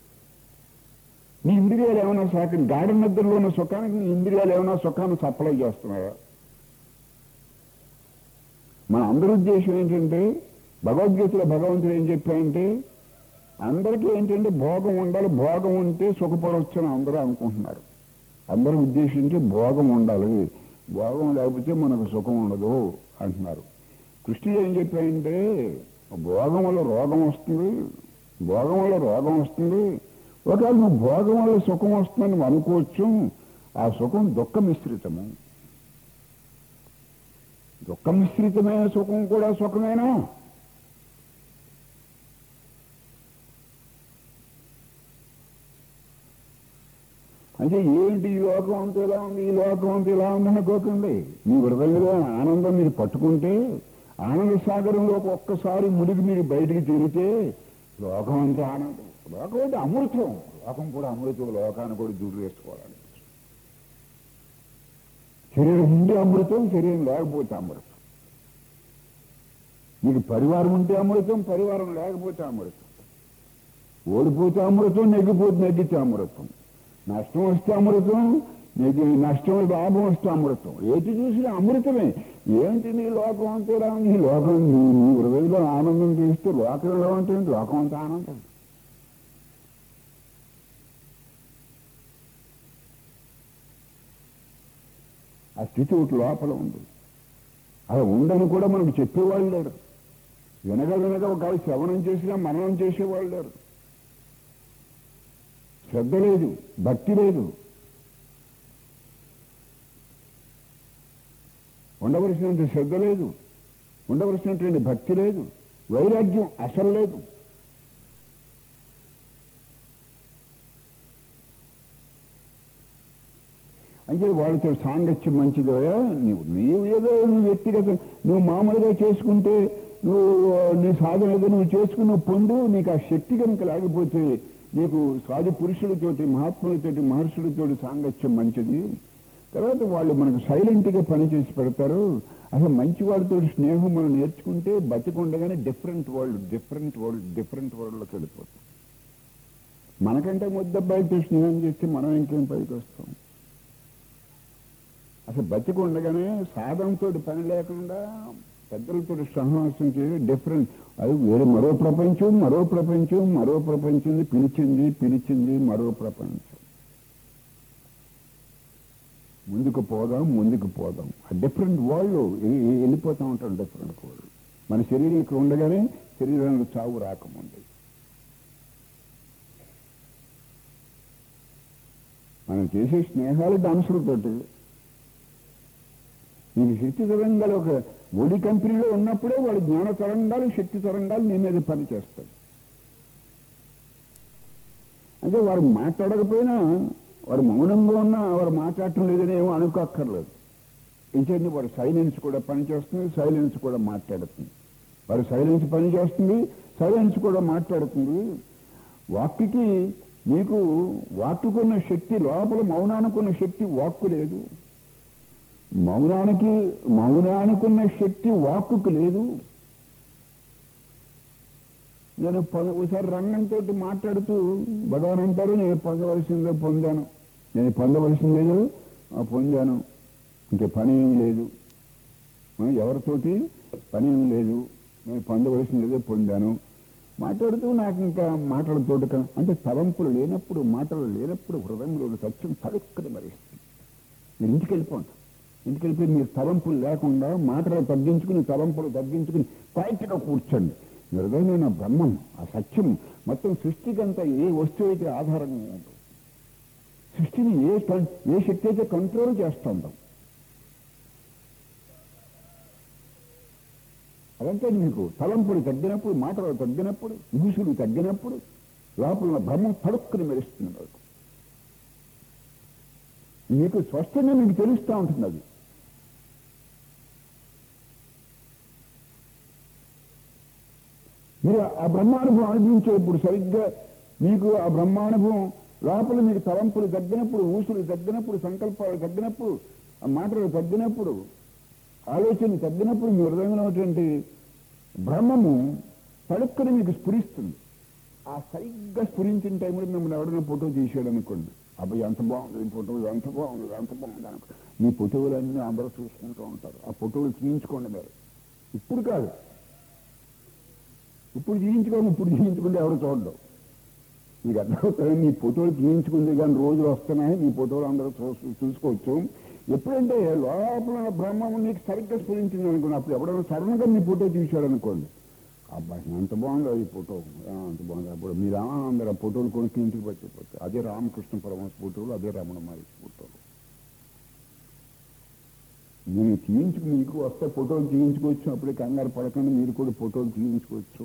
నీ ఇంద్రియాలు ఏమైనా సహకరి గాఢ నిద్రలో ఉన్న సుఖానికి నీ ఇంద్రియాలు ఏమైనా సుఖాన్ని సప్లై చేస్తున్నాయా మన అందరి ఉద్దేశం ఏంటంటే భగవద్గీతలో భగవంతుడు ఏం చెప్పాయంటే అందరికీ ఏంటంటే భోగం ఉండాలి భోగం ఉంటే సుఖపడవచ్చు అని అందరూ అనుకుంటున్నారు అందరూ ఉద్దేశించి భోగం ఉండాలి భోగం లేకపోతే మనకు సుఖం ఉండదు అంటున్నారు కృష్ణుడు ఏం చెప్పాయంటే భోగం వల్ల రోగం వస్తుంది భోగం వల్ల రోగం వస్తుంది ఒకవేళ నువ్వు భోగం వల్ల సుఖం వస్తుందని నువ్వు అనుకోవచ్చు ఆ సుఖం దుఃఖ మిశ్రితము దుఃఖ మిశ్రితమైన సుఖం కూడా సుఖమేనా అంటే ఏంటి ఈ లోకం అంతా ఇలా ఉంది ఈ లోకం అంతా ఇలా ఉంది అనుకోకండి మీ హృదయంలో ఆనందం మీరు పట్టుకుంటే ఆనంద సాగరంలో ఒక్కసారి మునిగి మీరు బయటికి తిరిగితే లోకం అంతా ఆనందం లోకం అంటే అమృతం లోకం కూడా అమృతం లోకాన్ని కూడా దూరు వేసుకోవాలి శరీరం ఉంటే అమృతం శరీరం లేకపోతే అమృతం మీకు పరివారం ఉంటే అమృతం పరివారం లేకపోతే అమృతం ఓడిపోతే అమృతం నెగ్గిపోతే నెగ్గితే అమృతం నష్టం వస్తే అమృతం నీకు నష్టం లాభం వస్తే అమృతం ఏటి చూసినా అమృతమే ఏంటి నీ లోకం అంతే రా నీ లోకం నీ నీ హృదయంలో ఆనందం చూస్తే లోకంలో ఉంటుంది లోకం అంతా ఆనందం ఆ స్థితి ఒకటి లోపల ఉంది అది ఉందని కూడా మనకు చెప్పేవాళ్ళు లేరు వినగ వినగ ఒక శ్రవణం చేసినా మననం చేసేవాళ్ళు లేరు శ్రద్ధ లేదు భక్తి లేదు ఉండవలసినంత శ్రద్ధ లేదు ఉండవలసినటువంటి భక్తి లేదు వైరాగ్యం అసలు లేదు అంటే అంటే వాళ్ళతో సాంగత్యం మంచిదో నీవు నీవు ఏదో నువ్వు వ్యక్తిగత నువ్వు మామూలుగా చేసుకుంటే నువ్వు నీ సాధన ఏదో నువ్వు చేసుకుని నువ్వు పొందు నీకు ఆ శక్తి కనుక లేకపోతే నీకు సాధు పురుషులతోటి మహాత్ములతోటి మహర్షులతోటి సాంగత్యం మంచిది తర్వాత వాళ్ళు మనకు సైలెంట్గా పనిచేసి పెడతారు అసలు మంచి వాళ్ళతో స్నేహం మనం నేర్చుకుంటే బతికుండగానే different world different world different వరల్డ్లోకి వెళ్ళిపోతాం మనకంటే ముద్దబ్బాయితో స్నేహం చేస్తే మనం ఇంకేం పైకి వస్తాం అసలు బతికి ఉండగానే సాధనతో పని లేకుండా పెద్దలతో సహవాసం చేసి డిఫరెంట్ అది వేరే మరో ప్రపంచం మరో ప్రపంచం మరో ప్రపంచం పిలిచింది పిలిచింది మరో ప్రపంచం ముందుకు పోదాం ముందుకు పోదాం ఆ డిఫరెంట్ వరల్డ్ వెళ్ళిపోతూ ఉంటాం డిఫరెంట్ వరల్డ్ మన శరీరం ఇక్కడ ఉండగానే శరీరానికి చావు రాకముందు మనం చేసే స్నేహాలు డాన్సులతోటి నీకు శక్తి తరంగాలు ఒక ఒడి కంపెనీలో ఉన్నప్పుడే వాడు జ్ఞాన తరంగాలు శక్తి తరంగాలు నీ మీద పనిచేస్తాయి అంటే వారు మాట్లాడకపోయినా వారు మౌనంగా ఉన్నా వారు మాట్లాడటం లేదని ఏమో అనుకోక్కర్లేదు ఇంకేంటి వారు సైలెన్స్ కూడా పనిచేస్తుంది సైలెన్స్ కూడా మాట్లాడుతుంది వారు సైలెన్స్ పనిచేస్తుంది సైలెన్స్ కూడా మాట్లాడుతుంది వాక్కి నీకు వాక్కుకున్న శక్తి లోపల మౌనానుకున్న శక్తి వాక్కు లేదు మౌనానికి మౌనానుకున్న శక్తి వాక్కుకు లేదు నేను పొ- ఒకసారి రంగంతో మాట్లాడుతూ భగవాన్ అంటారు నేను పొందవలసిందే పొందాను నేను పొందవలసిందేదో ఆ పొందాను ఇంక పని ఏం లేదు ఆ, ఎవరితోటి పని ఏం లేదు నేను పొందవలసిందేదో పొందాను మాట్లాడుతూ నాకు ఇంకా మాటలతోటి క- అంటే తలంపులు లేనప్పుడు మాటలు లేనప్పుడు హృదయంలో సత్యం తడుక్కని మరిస్తుంది మీరు ఇంటికి వెళ్ళిపోండి ఇంటికి వెళ్ళిపోయి మీరు తలంపులు లేకుండా మాటలు తగ్గించుకుని తలంపులు తగ్గించుకుని క్వైట్గా కూర్చోండి మీ హృదయమైన బ్రహ్మం ఆ సత్యం మొత్తం సృష్టికంతా ఏ వస్తువు అయితే ఆధారంగా ఉంటుంది సృష్టిని ఏ కన్- ఏ శక్తి అయితే కంట్రోల్ చేస్తుందో అదంటే మీకు తలంపులు తగ్గినప్పుడు మాటలు తగ్గినప్పుడు ఊసులు తగ్గినప్పుడు లోపల ఉన్న బ్రహ్మం తడుక్కుని మెరుస్తుంది మీకు మీకు స్పష్టంగా మీకు తెలుస్తూ ఉంటుంది అది మీరు ఆ బ్రహ్మానుభవం అనుభవించేప్పుడు సరిగ్గా మీకు ఆ బ్రహ్మానుభవం లోపల మీకు తలంపులు తగ్గినప్పుడు ఊసులు తగ్గినప్పుడు సంకల్పాలు తగ్గినప్పుడు ఆ మాటలు తగ్గినప్పుడు ఆలోచన తగ్గినప్పుడు మీ హృదయంలో ఉన్నటువంటి బ్రహ్మము తడుక్కని మీకు స్ఫురిస్తుంది ఆ సరిగ్గా స్ఫురించిన టైంలో మిమ్మల్ని ఎవరైనా ఫోటో తీసాడు అనుకోండి అబ్బాయి ఎంత బాగుంది ఈ ఫోటో ఎంత బాగుంది ఎంత బాగుంది అనుకో మీ ఫోటోలన్నీ అందరూ చూసుకుంటూ ఉంటారు ఆ ఫోటోలు తీయించుకోండి మీరు ఇప్పుడు కాదు ఇప్పుడు తీయించుకోండి ఇప్పుడు తీయించుకుంటే ఎవరు చూడడం మీకు అర్థమవుతుంది నీ ఫోటోలు తీయించుకుంది కానీ రోజులు వస్తున్నాయి నీ ఫోటోలు అందరూ చూ చూసుకోవచ్చు ఎప్పుడంటే లోపల ఉన్న బ్రహ్మం నీకు సరిగ్గా స్ఫురించింది అనుకోండి అప్పుడు ఎవడైనా సడన్గా నీ ఫోటో తీశాడు అనుకోండి అబ్బాయి ఎంత బాగుందో ఈ ఫోటో ఆ, అంత బాగుంది అప్పుడు మీరు అందరూ ఆ ఫోటోలు కొనుక్కి ఇంటికి పట్టిపోతారు అదే రామకృష్ణ పరమహంస ఫోటోలు అదే రమణ మహర్షి ఫోటోలు నేను తీయించుకు మీకు వస్తే ఫోటోలు తీయించుకోవచ్చు అప్పుడే కంగారు పడకుండా మీరు కూడా ఫోటోలు తీయించుకోవచ్చు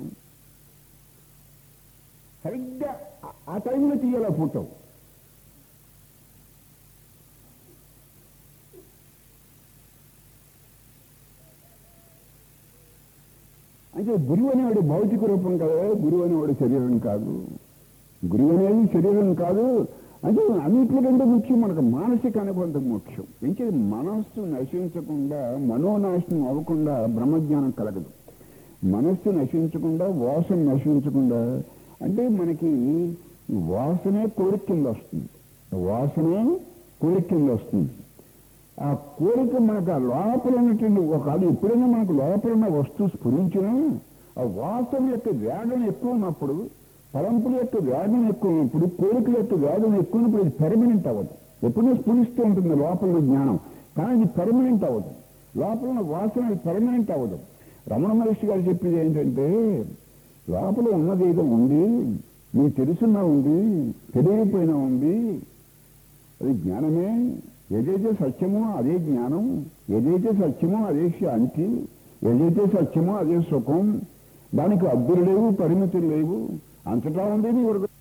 సరిగ్గా ఆ- ఆ టైంలో తీయాలి ఆ ఫోటో అంటే గురువు అనేవాడు భౌతిక రూపం కదా గురువు అనేవాడు శరీరం కాదు గురువు అనేది శరీరం కాదు అంటే అన్నింటికంటే ముఖ్యం మనకు మానసిక అనుబంధం ముఖ్యం ఇంకే మనస్సు నశించకుండా మనోనాశనం అవ్వకుండా బ్రహ్మజ్ఞానం కలగదు మనస్సు నశించకుండా వాసన నశించకుండా అంటే మనకి వాసనే కోరిక కింద వస్తుంది వాసనే కోరిక కింద వస్తుంది ఆ కోరిక మనకు ఆ లోపల ఉన్నటువంటి ఒక అది ఎప్పుడైనా మనకు లోపల ఉన్న వస్తువు స్ఫురించినా ఆ వాసన యొక్క వేగం ఎక్కువ ఉన్నప్పుడు తలంపుల యొక్క వేగం ఎక్కువ ఉన్నప్పుడు కోరికల యొక్క వేగం ఎక్కువ ఉన్నప్పుడు ఇది పెర్మనెంట్ అవ్వదు ఎప్పుడూ స్ఫురిస్తూ ఉంటుంది లోపల ఉన్న జ్ఞానం కానీ ఇది పెర్మనెంట్ అవ్వదు లోపల ఉన్న వాసన అది పెర్మనెంట్ అవ్వదు రమణ మహర్షి గారు చెప్పేది ఏంటంటే లోపల ఉన్నది ఏదో ఉంది మీకు తెలుసున్నా ఉంది తెలియకపోయినా ఉంది అది జ్ఞానమే ఏదైతే సత్యమో అదే జ్ఞానం ఏదైతే సత్యమో అదే శాంతి ఏదైతే సత్యమో అదే సుఖం దానికి అద్దులు లేవు పరిమితులు లేవు అంతటా ఉంది నీ వరకు